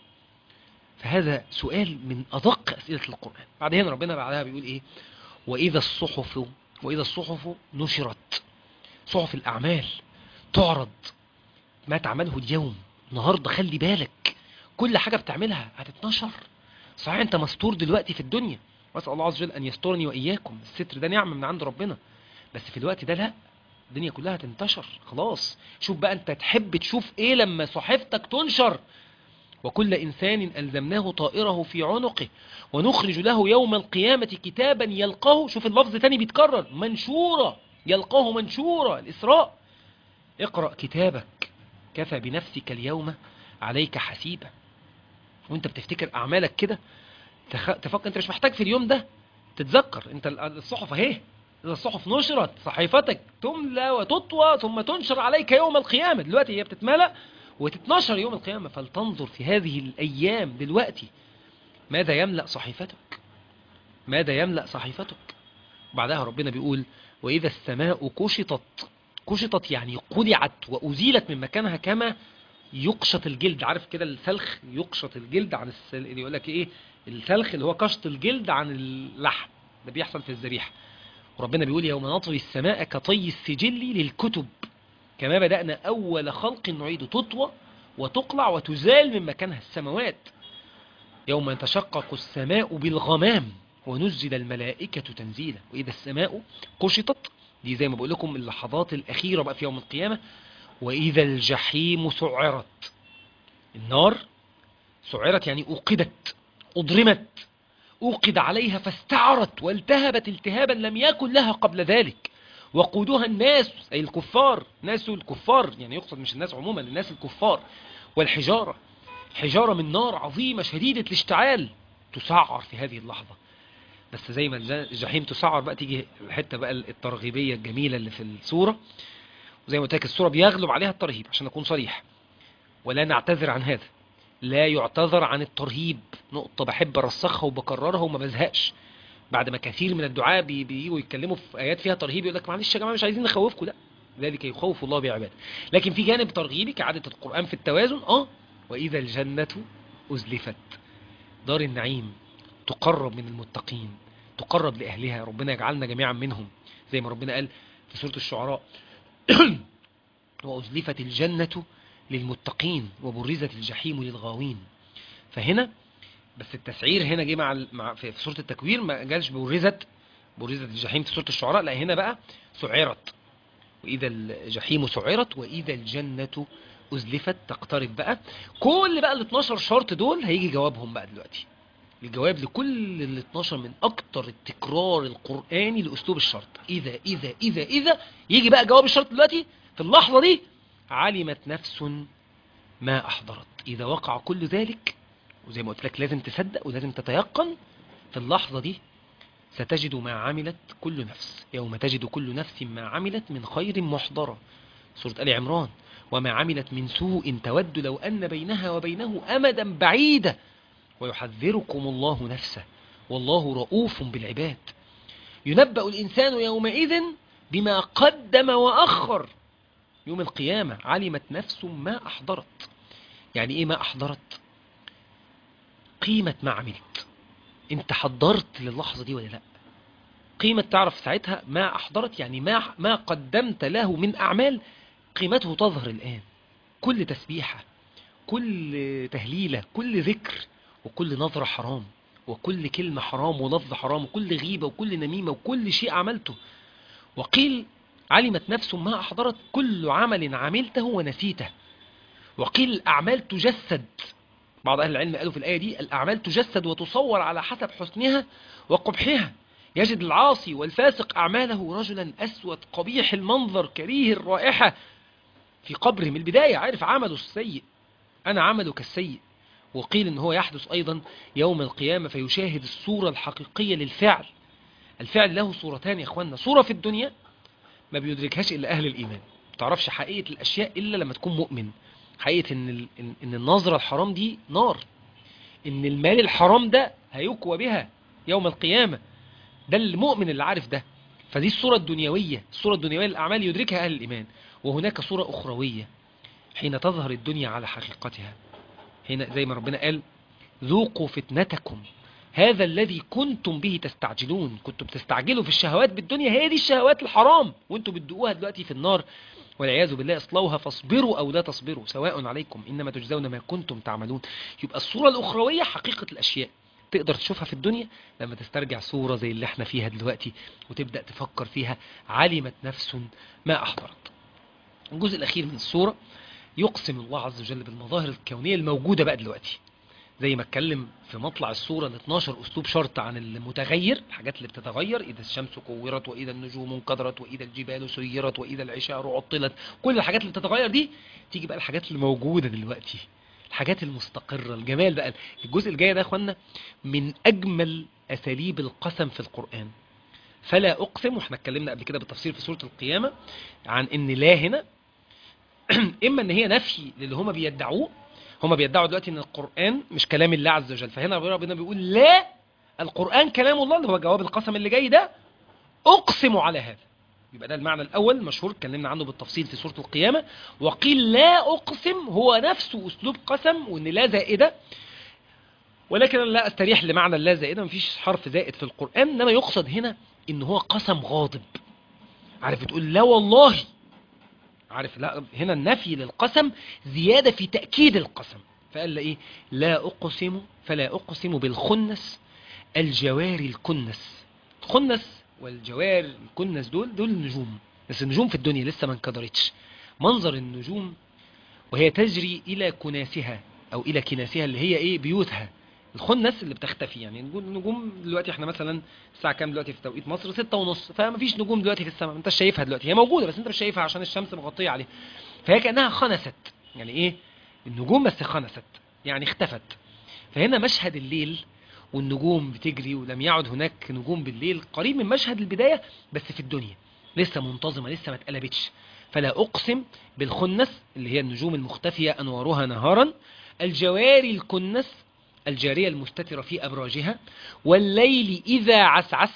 فهذا سؤال من أدق أسئلة القرآن بعدين ربنا بعدها بيقول إيه وإذا الصحف وإذا الصحف نشرت صحف الأعمال تعرض ما تعمله اليوم النهاردة خلي بالك كل حاجة بتعملها هتتنشر صحيح انت مستور دلوقتي في الدنيا واسأل الله عز وجل أن يسترني وإياكم الستر ده نعمة من عند ربنا بس في الوقت ده لا الدنيا كلها تنتشر خلاص شوف بقى انت تحب تشوف ايه لما صحيفتك تنشر وكل إنسان ألزمناه طائره في عنقه ونخرج له يوم القيامة كتابا يلقاه شوف اللفظ تاني بيتكرر منشورا يلقاه منشورا الإسراء اقرأ كتابك كفى بنفسك اليوم عليك حسيبا وانت بتفتكر أعمالك كده تخ... تفكر انت مش محتاج في اليوم ده تتذكر انت ال- الصحف اهي إذا الصحف نشرت صحيفتك تملى وتطوى ثم تنشر عليك يوم القيامة دلوقتي هي بتتملى وتتنشر يوم القيامة فلتنظر في هذه الأيام دلوقتي ماذا يملأ صحيفتك ماذا يملأ صحيفتك بعدها ربنا بيقول وإذا السماء كشطت كشطت يعني قلعت وأزيلت من مكانها كما يقشط الجلد عارف كده السلخ يقشط الجلد عن السل... اللي يقول لك ايه السلخ اللي هو قشط الجلد عن اللحم ده بيحصل في الذبيحه وربنا بيقول يوم نطوي السماء كطي السجل للكتب كما بدأنا أول خلق نعيد تطوى وتقلع وتزال من مكانها السماوات يوم تشقق السماء بالغمام ونزل الملائكة تنزيلا وإذا السماء قشطت دي زي ما بقول لكم اللحظات الأخيرة بقى في يوم القيامة وإذا الجحيم سعرت النار سعرت يعني أوقدت أضرمت أوقد عليها فاستعرت والتهبت التهابا لم يكن لها قبل ذلك وقودها الناس أي الكفار ناس الكفار يعني يقصد مش الناس عموما الناس الكفار والحجارة حجارة من نار عظيمة شديدة الاشتعال تسعر في هذه اللحظة بس زي ما الجحيم تسعر بقى تيجي الحتة بقى الترغيبية الجميلة اللي في السورة وزي ما قلت لك السورة بيغلب عليها الترهيب عشان أكون صريح ولا نعتذر عن هذا لا يعتذر عن الترهيب نقطة بحب أرسخها وبكررها وما بزهقش بعد ما كثير من الدعاء بي- بييجوا يتكلموا في آيات فيها ترهيب يقول لك معلش يا جماعة مش عايزين نخوفكم لا ذلك يخوف الله بعباده لكن في جانب ترغيبي كعادة القرآن في التوازن اه وإذا الجنة أزلفت دار النعيم تقرب من المتقين تقرب لأهلها ربنا يجعلنا جميعا منهم زي ما ربنا قال في سورة الشعراء وأزلفت الجنة للمتقين وبرزت الجحيم للغاوين فهنا بس التسعير هنا جه مع ال- مع في في سورة التكوير ما جالش برزت برزت الجحيم في سورة الشعراء لا هنا بقى سعرت وإذا الجحيم سعرت وإذا الجنة أزلفت تقترب بقى كل بقى ال 12 شرط دول هيجي جوابهم بقى دلوقتي الجواب لكل ال 12 من أكتر التكرار القرآني لأسلوب الشرط إذا إذا إذا إذا يجي بقى جواب الشرط دلوقتي في اللحظة دي علمت نفس ما أحضرت إذا وقع كل ذلك وزي ما قلت لك لازم تصدق ولازم تتيقن في اللحظة دي ستجد ما عملت كل نفس يوم تجد كل نفس ما عملت من خير محضرة سورة آل عمران وما عملت من سوء تود لو أن بينها وبينه أمدا بعيدا ويحذركم الله نفسه والله رؤوف بالعباد ينبأ الإنسان يومئذ بما قدم وأخر يوم القيامة علمت نفس ما أحضرت يعني إيه ما أحضرت قيمة ما عملت انت حضرت للحظة دي ولا لا قيمة تعرف ساعتها ما أحضرت يعني ما, ما قدمت له من أعمال قيمته تظهر الآن كل تسبيحة كل تهليلة كل ذكر وكل نظرة حرام وكل كلمة حرام ولفظ حرام وكل غيبة وكل نميمة وكل شيء عملته وقيل علمت نفس ما أحضرت كل عمل عملته ونسيته وقيل الأعمال تجسد بعض أهل العلم قالوا في الآية دي الأعمال تجسد وتصور على حسب حسنها وقبحها يجد العاصي والفاسق أعماله رجلا أسود قبيح المنظر كريه الرائحة في قبره من البداية عارف عمله السيء أنا عمله كالسيء وقيل إن هو يحدث أيضا يوم القيامة فيشاهد الصورة الحقيقية للفعل الفعل له صورتان يا إخواننا صورة في الدنيا ما بيدركهاش إلا أهل الإيمان ما تعرفش حقيقة الأشياء إلا لما تكون مؤمن حقيقة إن, ال... إن- إن النظرة الحرام دي نار إن المال الحرام ده هيكوى بها يوم القيامة ده المؤمن اللي عارف ده فدي الصورة الدنيوية الصورة الدنيوية للأعمال يدركها أهل الإيمان وهناك صورة أخروية حين تظهر الدنيا على حقيقتها هنا زي ما ربنا قال ذوقوا فتنتكم هذا الذي كنتم به تستعجلون كنتم بتستعجلوا في الشهوات بالدنيا هي دي الشهوات الحرام وانتم بتدوقوها دلوقتي في النار والعياذ بالله اصلوها فاصبروا او لا تصبروا سواء عليكم انما تجزون ما كنتم تعملون يبقى الصورة الاخروية حقيقة الاشياء تقدر تشوفها في الدنيا لما تسترجع صورة زي اللي احنا فيها دلوقتي وتبدأ تفكر فيها علمت نفس ما احضرت الجزء الاخير من الصورة يقسم الله عز وجل بالمظاهر الكونية الموجودة بقى دلوقتي زي ما اتكلم في مطلع الصورة ال 12 اسلوب شرط عن المتغير الحاجات اللي بتتغير اذا الشمس كورت واذا النجوم انكدرت واذا الجبال سيرت واذا العشار عطلت كل الحاجات اللي بتتغير دي تيجي بقى الحاجات اللي موجودة دلوقتي الحاجات المستقرة الجمال بقى الجزء الجاي ده يا اخوانا من اجمل اساليب القسم في القرآن فلا اقسم واحنا اتكلمنا قبل كده بالتفصيل في سورة القيامة عن ان لا هنا اما ان هي نفي للي هما بيدعوه هما بيدعوا دلوقتي ان القرآن مش كلام الله عز وجل فهنا ربنا بيقول لا القرآن كلام الله اللي هو جواب القسم اللي جاي ده اقسم على هذا يبقى ده المعنى الاول المشهور اتكلمنا عنه بالتفصيل في سورة القيامة وقيل لا اقسم هو نفسه اسلوب قسم وان لا زائدة ولكن انا لا استريح لمعنى لا زائدة مفيش حرف زائد في القرآن انما يقصد هنا ان هو قسم غاضب عارف تقول لا والله عارف لا هنا النفي للقسم زيادة في تأكيد القسم فقال له ايه لا اقسم فلا اقسم بالخنس الجواري الكنس الخنس والجوار الكنس دول دول النجوم بس النجوم في الدنيا لسه ما انكدرتش منظر النجوم وهي تجري الى كناسها او الى كناسها اللي هي ايه بيوتها الخنس اللي بتختفي يعني نقول النجوم دلوقتي احنا مثلا الساعه كام دلوقتي في توقيت مصر ستة ونص فمفيش نجوم دلوقتي في السماء انت شايفها دلوقتي هي موجوده بس انت مش شايفها عشان الشمس مغطيه عليها فهي كانها خنست يعني ايه النجوم بس خنست يعني اختفت فهنا مشهد الليل والنجوم بتجري ولم يعد هناك نجوم بالليل قريب من مشهد البدايه بس في الدنيا لسه منتظمه لسه ما اتقلبتش فلا اقسم بالخنس اللي هي النجوم المختفيه انوارها نهارا الجواري الكنس الجارية المستترة في أبراجها والليل إذا عسعس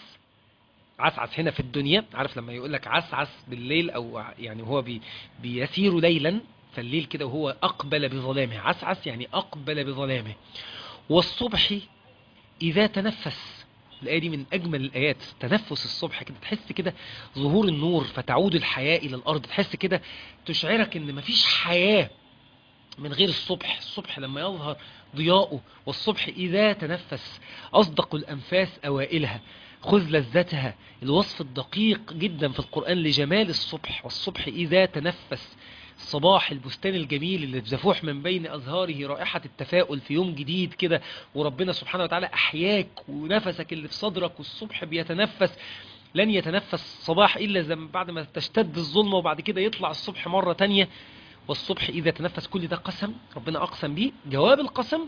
عسعس هنا في الدنيا عارف لما يقول لك عسعس بالليل أو يعني هو بي بيسير ليلا فالليل كده وهو أقبل بظلامه عسعس يعني أقبل بظلامه والصبح إذا تنفس الآية دي من أجمل الآيات تنفس الصبح كده تحس كده ظهور النور فتعود الحياة إلى الأرض تحس كده تشعرك إن مفيش حياة من غير الصبح الصبح لما يظهر ضياؤه والصبح إذا تنفس أصدق الأنفاس أوائلها خذ لذتها الوصف الدقيق جدا في القرآن لجمال الصبح والصبح إذا تنفس الصباح البستان الجميل اللي بزفوح من بين أزهاره رائحة التفاؤل في يوم جديد كده وربنا سبحانه وتعالى أحياك ونفسك اللي في صدرك والصبح بيتنفس لن يتنفس الصباح إلا زي بعد ما تشتد الظلمة وبعد كده يطلع الصبح مرة تانية والصبح إذا تنفس كل ده قسم ربنا أقسم به جواب القسم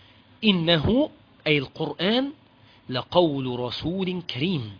إنه أي القرآن لقول رسول كريم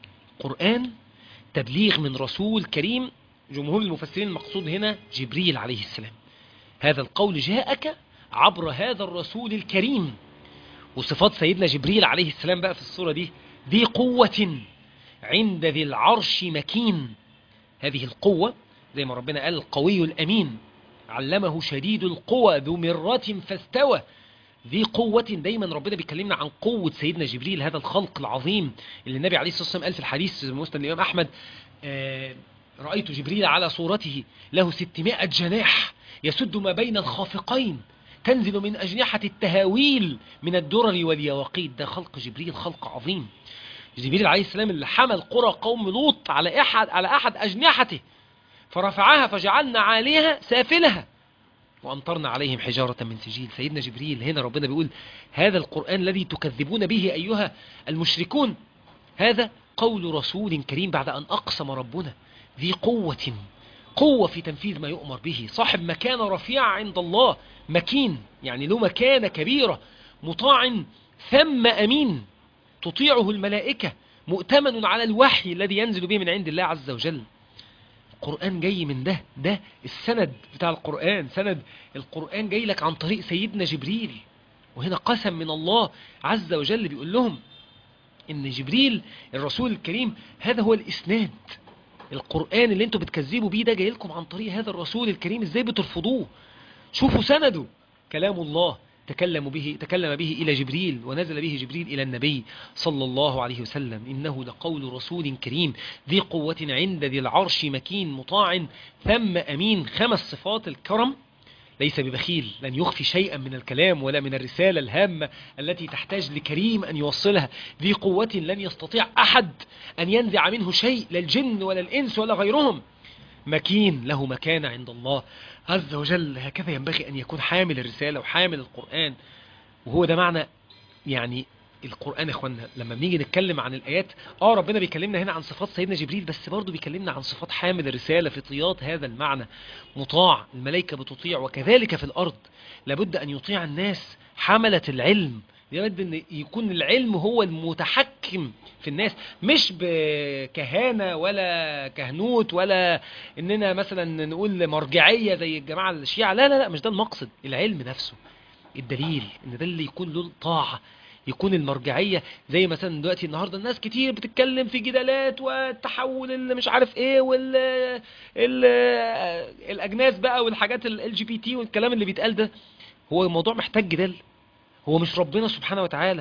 قرآن تبليغ من رسول كريم جمهور المفسرين المقصود هنا جبريل عليه السلام هذا القول جاءك عبر هذا الرسول الكريم وصفات سيدنا جبريل عليه السلام بقى في الصورة دي ذي قوة عند ذي العرش مكين هذه القوة زي ما ربنا قال القوي الأمين علمه شديد القوى ذو مرة فاستوى ذي قوة دايما ربنا بيكلمنا عن قوة سيدنا جبريل هذا الخلق العظيم اللي النبي عليه الصلاة والسلام قال في الحديث مسلم الإمام أحمد آه رأيت جبريل على صورته له ستمائة جناح يسد ما بين الخافقين تنزل من أجنحة التهاويل من الدرر واليواقيت ده خلق جبريل خلق عظيم جبريل عليه السلام اللي حمل قرى قوم لوط على احد على احد اجنحته فرفعها فجعلنا عاليها سافلها وامطرنا عليهم حجاره من سجيل سيدنا جبريل هنا ربنا بيقول هذا القران الذي تكذبون به ايها المشركون هذا قول رسول كريم بعد ان اقسم ربنا ذي قوه قوه في تنفيذ ما يؤمر به صاحب مكانه رفيعه عند الله مكين يعني له مكانه كبيره مطاع ثم امين تطيعه الملائكة مؤتمن على الوحي الذي ينزل به من عند الله عز وجل القرآن جاي من ده ده السند بتاع القرآن سند القرآن جاي لك عن طريق سيدنا جبريل وهنا قسم من الله عز وجل بيقول لهم ان جبريل الرسول الكريم هذا هو الاسناد القرآن اللي انتوا بتكذبوا بيه ده جاي لكم عن طريق هذا الرسول الكريم ازاي بترفضوه شوفوا سنده كلام الله تكلم به تكلم به إلى جبريل ونزل به جبريل إلى النبي صلى الله عليه وسلم إنه لقول رسول كريم ذي قوة عند ذي العرش مكين مطاع ثم أمين خمس صفات الكرم ليس ببخيل لن يخفي شيئا من الكلام ولا من الرسالة الهامة التي تحتاج لكريم أن يوصلها ذي قوة لن يستطيع أحد أن ينزع منه شيء لا الجن ولا الإنس ولا غيرهم مكين له مكانة عند الله عز وجل هكذا ينبغي أن يكون حامل الرسالة وحامل القرآن وهو ده معنى يعني القرآن يا اخوانا لما بنيجي نتكلم عن الآيات اه ربنا بيكلمنا هنا عن صفات سيدنا جبريل بس برضه بيكلمنا عن صفات حامل الرسالة في طيات هذا المعنى مطاع الملائكة بتطيع وكذلك في الأرض لابد أن يطيع الناس حملة العلم لابد أن يكون العلم هو المتحكم في الناس مش بكهانة ولا كهنوت ولا اننا مثلا نقول مرجعية زي الجماعة الشيعة لا لا لا مش ده المقصد العلم نفسه الدليل ان ده اللي يكون له طاعة يكون المرجعية زي مثلا دلوقتي النهاردة الناس كتير بتتكلم في جدالات والتحول اللي مش عارف ايه وال ال الاجناس بقى والحاجات ال جي بي تي والكلام اللي بيتقال ده هو الموضوع محتاج جدال هو مش ربنا سبحانه وتعالى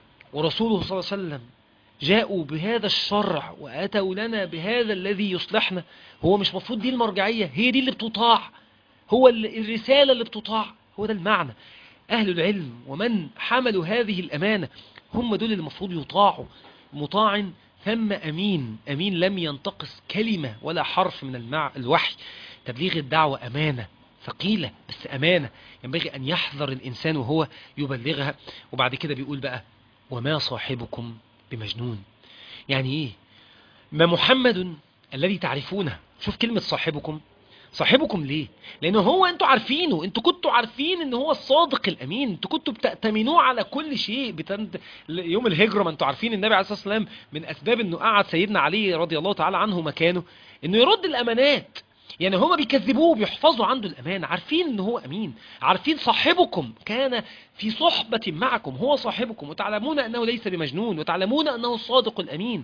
ورسوله صلى الله عليه وسلم جاءوا بهذا الشرع واتوا لنا بهذا الذي يصلحنا هو مش مفروض دي المرجعية هي دي اللي بتطاع هو الرسالة اللي بتطاع هو ده المعنى أهل العلم ومن حملوا هذه الأمانة هم دول اللي المفروض يطاعوا مطاع ثم أمين أمين لم ينتقص كلمة ولا حرف من المع... الوحي تبليغ الدعوة أمانة ثقيلة بس أمانة ينبغي أن يحذر الإنسان وهو يبلغها وبعد كده بيقول بقى وما صاحبكم بمجنون يعني إيه ما محمد الذي تعرفونه شوف كلمة صاحبكم صاحبكم ليه لانه هو انتوا عارفينه انتوا كنتوا عارفين ان هو الصادق الامين انتوا كنتوا بتأتمنوه على كل شيء بتند... يوم الهجرة ما انتوا عارفين النبي عليه الصلاة والسلام من اسباب انه قعد سيدنا علي رضي الله تعالى عنه مكانه انه يرد الامانات يعني هما بيكذبوه بيحفظوا عنده الأمان عارفين ان هو أمين عارفين صاحبكم كان في صحبة معكم هو صاحبكم وتعلمون أنه ليس بمجنون وتعلمون أنه الصادق الأمين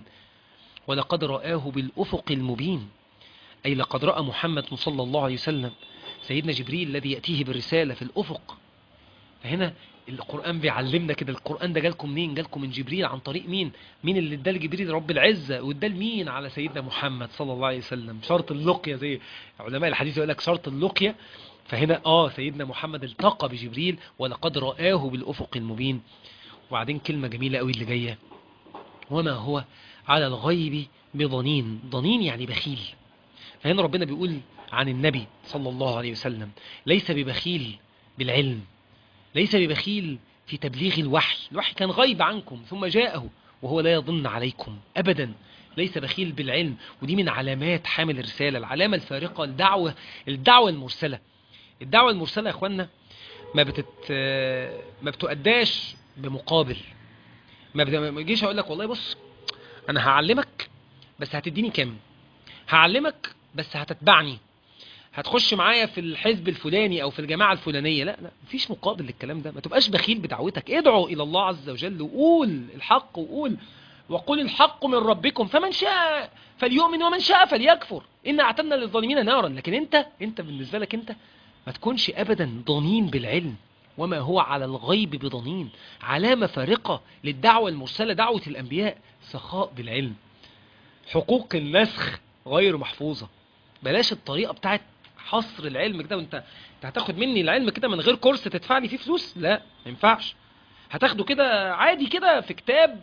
ولقد رآه بالأفق المبين أي لقد رأى محمد صلى الله عليه وسلم سيدنا جبريل الذي يأتيه بالرسالة في الأفق فهنا القرآن بيعلمنا كده القرآن ده جالكم منين جالكم من جبريل عن طريق مين مين اللي ادى لجبريل رب العزة وادى لمين على سيدنا محمد صلى الله عليه وسلم شرط اللقية زي علماء الحديث يقول لك شرط اللقية فهنا اه سيدنا محمد التقى بجبريل ولقد رآه بالأفق المبين وبعدين كلمة جميلة قوي اللي جاية وما هو على الغيب بضنين ضنين يعني بخيل فهنا ربنا بيقول عن النبي صلى الله عليه وسلم ليس ببخيل بالعلم ليس ببخيل في تبليغ الوحي الوحي كان غيب عنكم ثم جاءه وهو لا يظن عليكم أبدا ليس بخيل بالعلم ودي من علامات حامل الرسالة العلامة الفارقة الدعوة الدعوة المرسلة الدعوة المرسلة يا اخوانا ما بتت ما بتؤداش بمقابل ما بيجيش اقول لك والله بص انا هعلمك بس هتديني كام هعلمك بس هتتبعني هتخش معايا في الحزب الفلاني او في الجماعة الفلانية لا لا مفيش مقابل للكلام ده ما تبقاش بخيل بدعوتك ادعو الى الله عز وجل وقول الحق وقول وقل الحق من ربكم فمن شاء فليؤمن ومن شاء فليكفر إن اعتدنا للظالمين نارا لكن انت انت بالنسبة لك انت ما تكونش ابدا ضنين بالعلم وما هو على الغيب بضنين علامة فارقة للدعوة المرسلة دعوة الأنبياء سخاء بالعلم حقوق النسخ غير محفوظة بلاش الطريقة بتاعت حصر العلم كده وانت انت هتاخد مني العلم كده من غير كورس تدفع لي فيه فلوس لا ما ينفعش هتاخده كده عادي كده في كتاب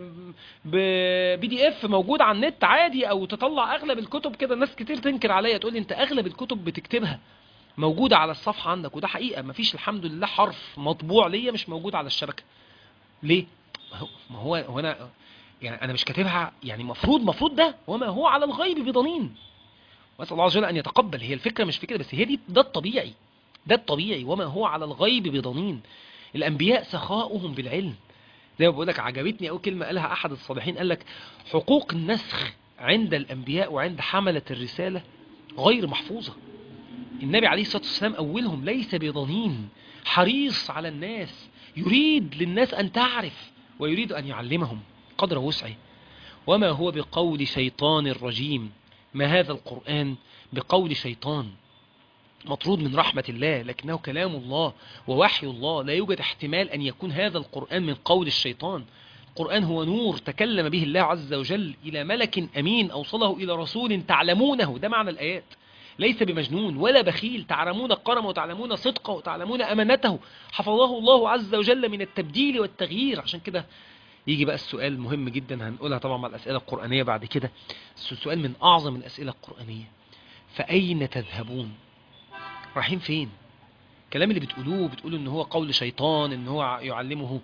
بي دي اف موجود على النت عادي او تطلع اغلب الكتب كده ناس كتير تنكر عليا تقول لي انت اغلب الكتب بتكتبها موجودة على الصفحة عندك وده حقيقة مفيش الحمد لله حرف مطبوع ليا مش موجود على الشبكة ليه ما هو هو انا يعني انا مش كاتبها يعني مفروض مفروض ده وما هو على الغيب بضنين واسال الله عز وجل ان يتقبل هي الفكره مش فكره بس هي دي ده الطبيعي ده الطبيعي وما هو على الغيب بضنين الانبياء سخاؤهم بالعلم زي ما بقول لك عجبتني قوي كلمه قالها احد الصالحين قال لك حقوق النسخ عند الانبياء وعند حمله الرساله غير محفوظه النبي عليه الصلاه والسلام اولهم ليس بضنين حريص على الناس يريد للناس ان تعرف ويريد ان يعلمهم قدر وسعه وما هو بقول شيطان رجيم ما هذا القرآن بقول شيطان مطرود من رحمة الله لكنه كلام الله ووحي الله لا يوجد احتمال أن يكون هذا القرآن من قول الشيطان القرآن هو نور تكلم به الله عز وجل إلى ملك أمين أوصله إلى رسول تعلمونه ده معنى الآيات ليس بمجنون ولا بخيل تعلمون القرم وتعلمون صدقه وتعلمون أمانته حفظه الله عز وجل من التبديل والتغيير عشان كده يجي بقى السؤال مهم جدا هنقولها طبعا مع الأسئلة القرآنية بعد كده السؤال من أعظم الأسئلة القرآنية فأين تذهبون رايحين فين الكلام اللي بتقولوه بتقولوا ان هو قول شيطان ان هو يعلمه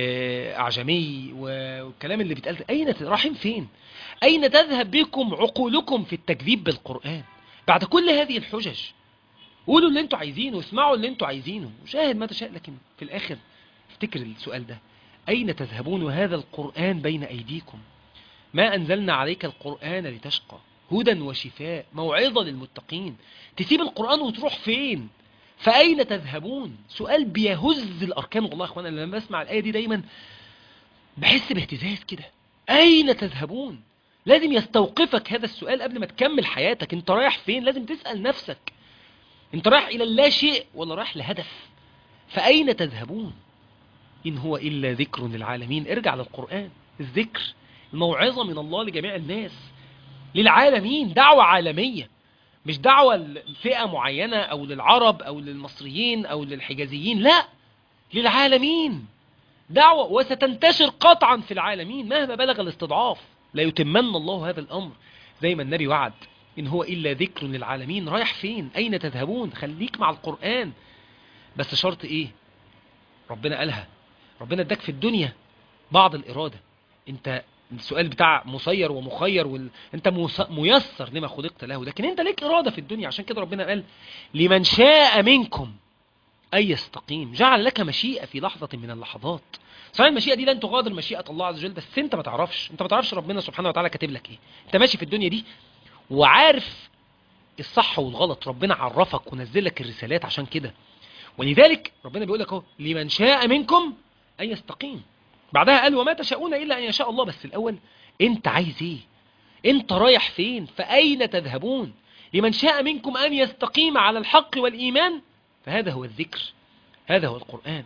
اعجمي والكلام اللي بيتقال اين رايحين فين اين تذهب بكم عقولكم في التكذيب بالقرآن بعد كل هذه الحجج قولوا اللي انتوا عايزينه واسمعوا اللي انتوا عايزينه وشاهد ما تشاء لكن في الاخر افتكر السؤال ده أين تذهبون وهذا القرآن بين أيديكم ما أنزلنا عليك القرآن لتشقى هدى وشفاء موعظة للمتقين تسيب القرآن وتروح فين فأين تذهبون سؤال بيهز الأركان والله أخوانا لما بسمع الآية دي دايما بحس باهتزاز كده أين تذهبون لازم يستوقفك هذا السؤال قبل ما تكمل حياتك انت رايح فين لازم تسأل نفسك انت رايح إلى اللا شيء ولا رايح لهدف فأين تذهبون إن هو إلا ذكر للعالمين ارجع للقرآن الذكر الموعظة من الله لجميع الناس للعالمين دعوة عالمية مش دعوة لفئة معينة أو للعرب أو للمصريين أو للحجازيين لا للعالمين دعوة وستنتشر قطعا في العالمين مهما بلغ الاستضعاف لا يتمن الله هذا الأمر زي ما النبي وعد إن هو إلا ذكر للعالمين رايح فين أين تذهبون خليك مع القرآن بس شرط إيه ربنا قالها ربنا اداك في الدنيا بعض الإرادة انت السؤال بتاع مسير ومخير وال... انت مس... ميسر لما خلقت له لكن انت ليك إرادة في الدنيا عشان كده ربنا قال لمن شاء منكم أن يستقيم جعل لك مشيئة في لحظة من اللحظات صحيح المشيئة دي لن تغادر مشيئة الله عز وجل بس انت ما تعرفش انت ما تعرفش ربنا سبحانه وتعالى كاتب لك ايه انت ماشي في الدنيا دي وعارف الصح والغلط ربنا عرفك ونزل لك الرسالات عشان كده ولذلك ربنا بيقول لك اهو لمن شاء منكم أن يستقيم بعدها قال وما تشاءون إلا أن يشاء الله بس الأول أنت عايز إيه أنت رايح فين فأين تذهبون لمن شاء منكم أن يستقيم على الحق والإيمان فهذا هو الذكر هذا هو القرآن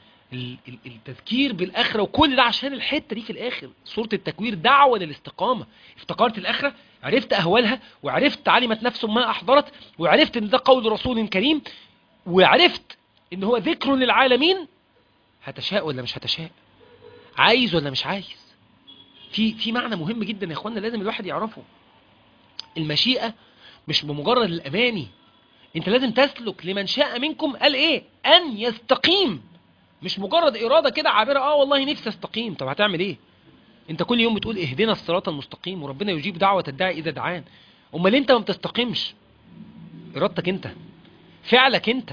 التذكير بالآخرة وكل ده عشان الحتة دي في الآخر سورة التكوير دعوة للاستقامة افتكرت الآخرة عرفت أهوالها وعرفت علمت نفس ما أحضرت وعرفت أن ده قول رسول كريم وعرفت أن هو ذكر للعالمين هتشاء ولا مش هتشاء عايز ولا مش عايز في في معنى مهم جدا يا اخوانا لازم الواحد يعرفه المشيئة مش بمجرد الأماني انت لازم تسلك لمن شاء منكم قال ايه ان يستقيم مش مجرد إرادة كده عابرة اه والله نفسي استقيم طب هتعمل ايه انت كل يوم بتقول اهدنا الصراط المستقيم وربنا يجيب دعوة الداعي اذا دعان امال انت ما بتستقيمش ارادتك انت فعلك انت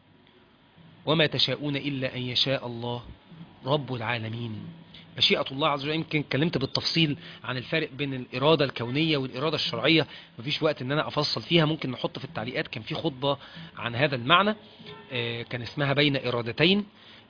وما تشاءون إلا أن يشاء الله رب العالمين مشيئة الله عز وجل يمكن اتكلمت بالتفصيل عن الفرق بين الإرادة الكونية والإرادة الشرعية مفيش وقت ان انا افصل فيها ممكن نحط في التعليقات كان في خطبة عن هذا المعنى كان اسمها بين إرادتين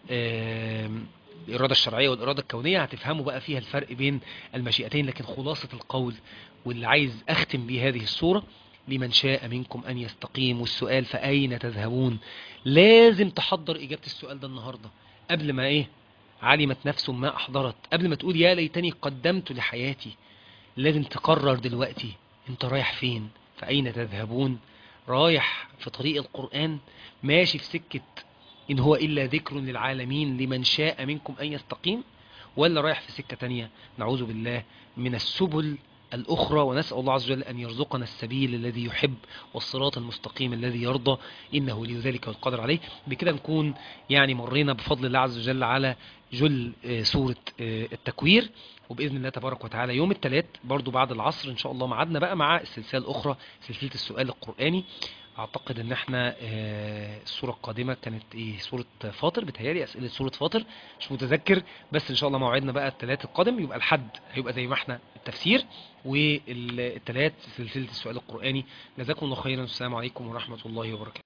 الإرادة الشرعية والإرادة الكونية هتفهموا بقى فيها الفرق بين المشيئتين لكن خلاصة القول واللي عايز أختم به هذه الصورة لمن شاء منكم أن يستقيم والسؤال فأين تذهبون لازم تحضر إجابة السؤال ده النهاردة قبل ما إيه علمت نفس ما أحضرت قبل ما تقول يا ليتني قدمت لحياتي لازم تقرر دلوقتي انت رايح فين فأين تذهبون رايح في طريق القرآن ماشي في سكة إن هو إلا ذكر للعالمين لمن شاء منكم أن يستقيم ولا رايح في سكة تانية نعوذ بالله من السبل الأخرى ونسأل الله عز وجل أن يرزقنا السبيل الذي يحب والصراط المستقيم الذي يرضى إنه ولي ذلك والقدر عليه بكده نكون يعني مرينا بفضل الله عز وجل على جل آه، سورة آه، التكوير وبإذن الله تبارك وتعالى يوم الثلاث برضو بعد العصر إن شاء الله معادنا بقى مع السلسلة الأخرى سلسلة السؤال القرآني أعتقد إن احنا آه، السورة القادمة كانت إيه سورة فاطر بتهيألي أسئلة سورة فاطر مش متذكر بس إن شاء الله موعدنا بقى الثلاث القادم يبقى الحد هيبقى زي ما احنا التفسير والثلاث سلسلة السؤال القرآني جزاكم الله خيرا والسلام عليكم ورحمة الله وبركاته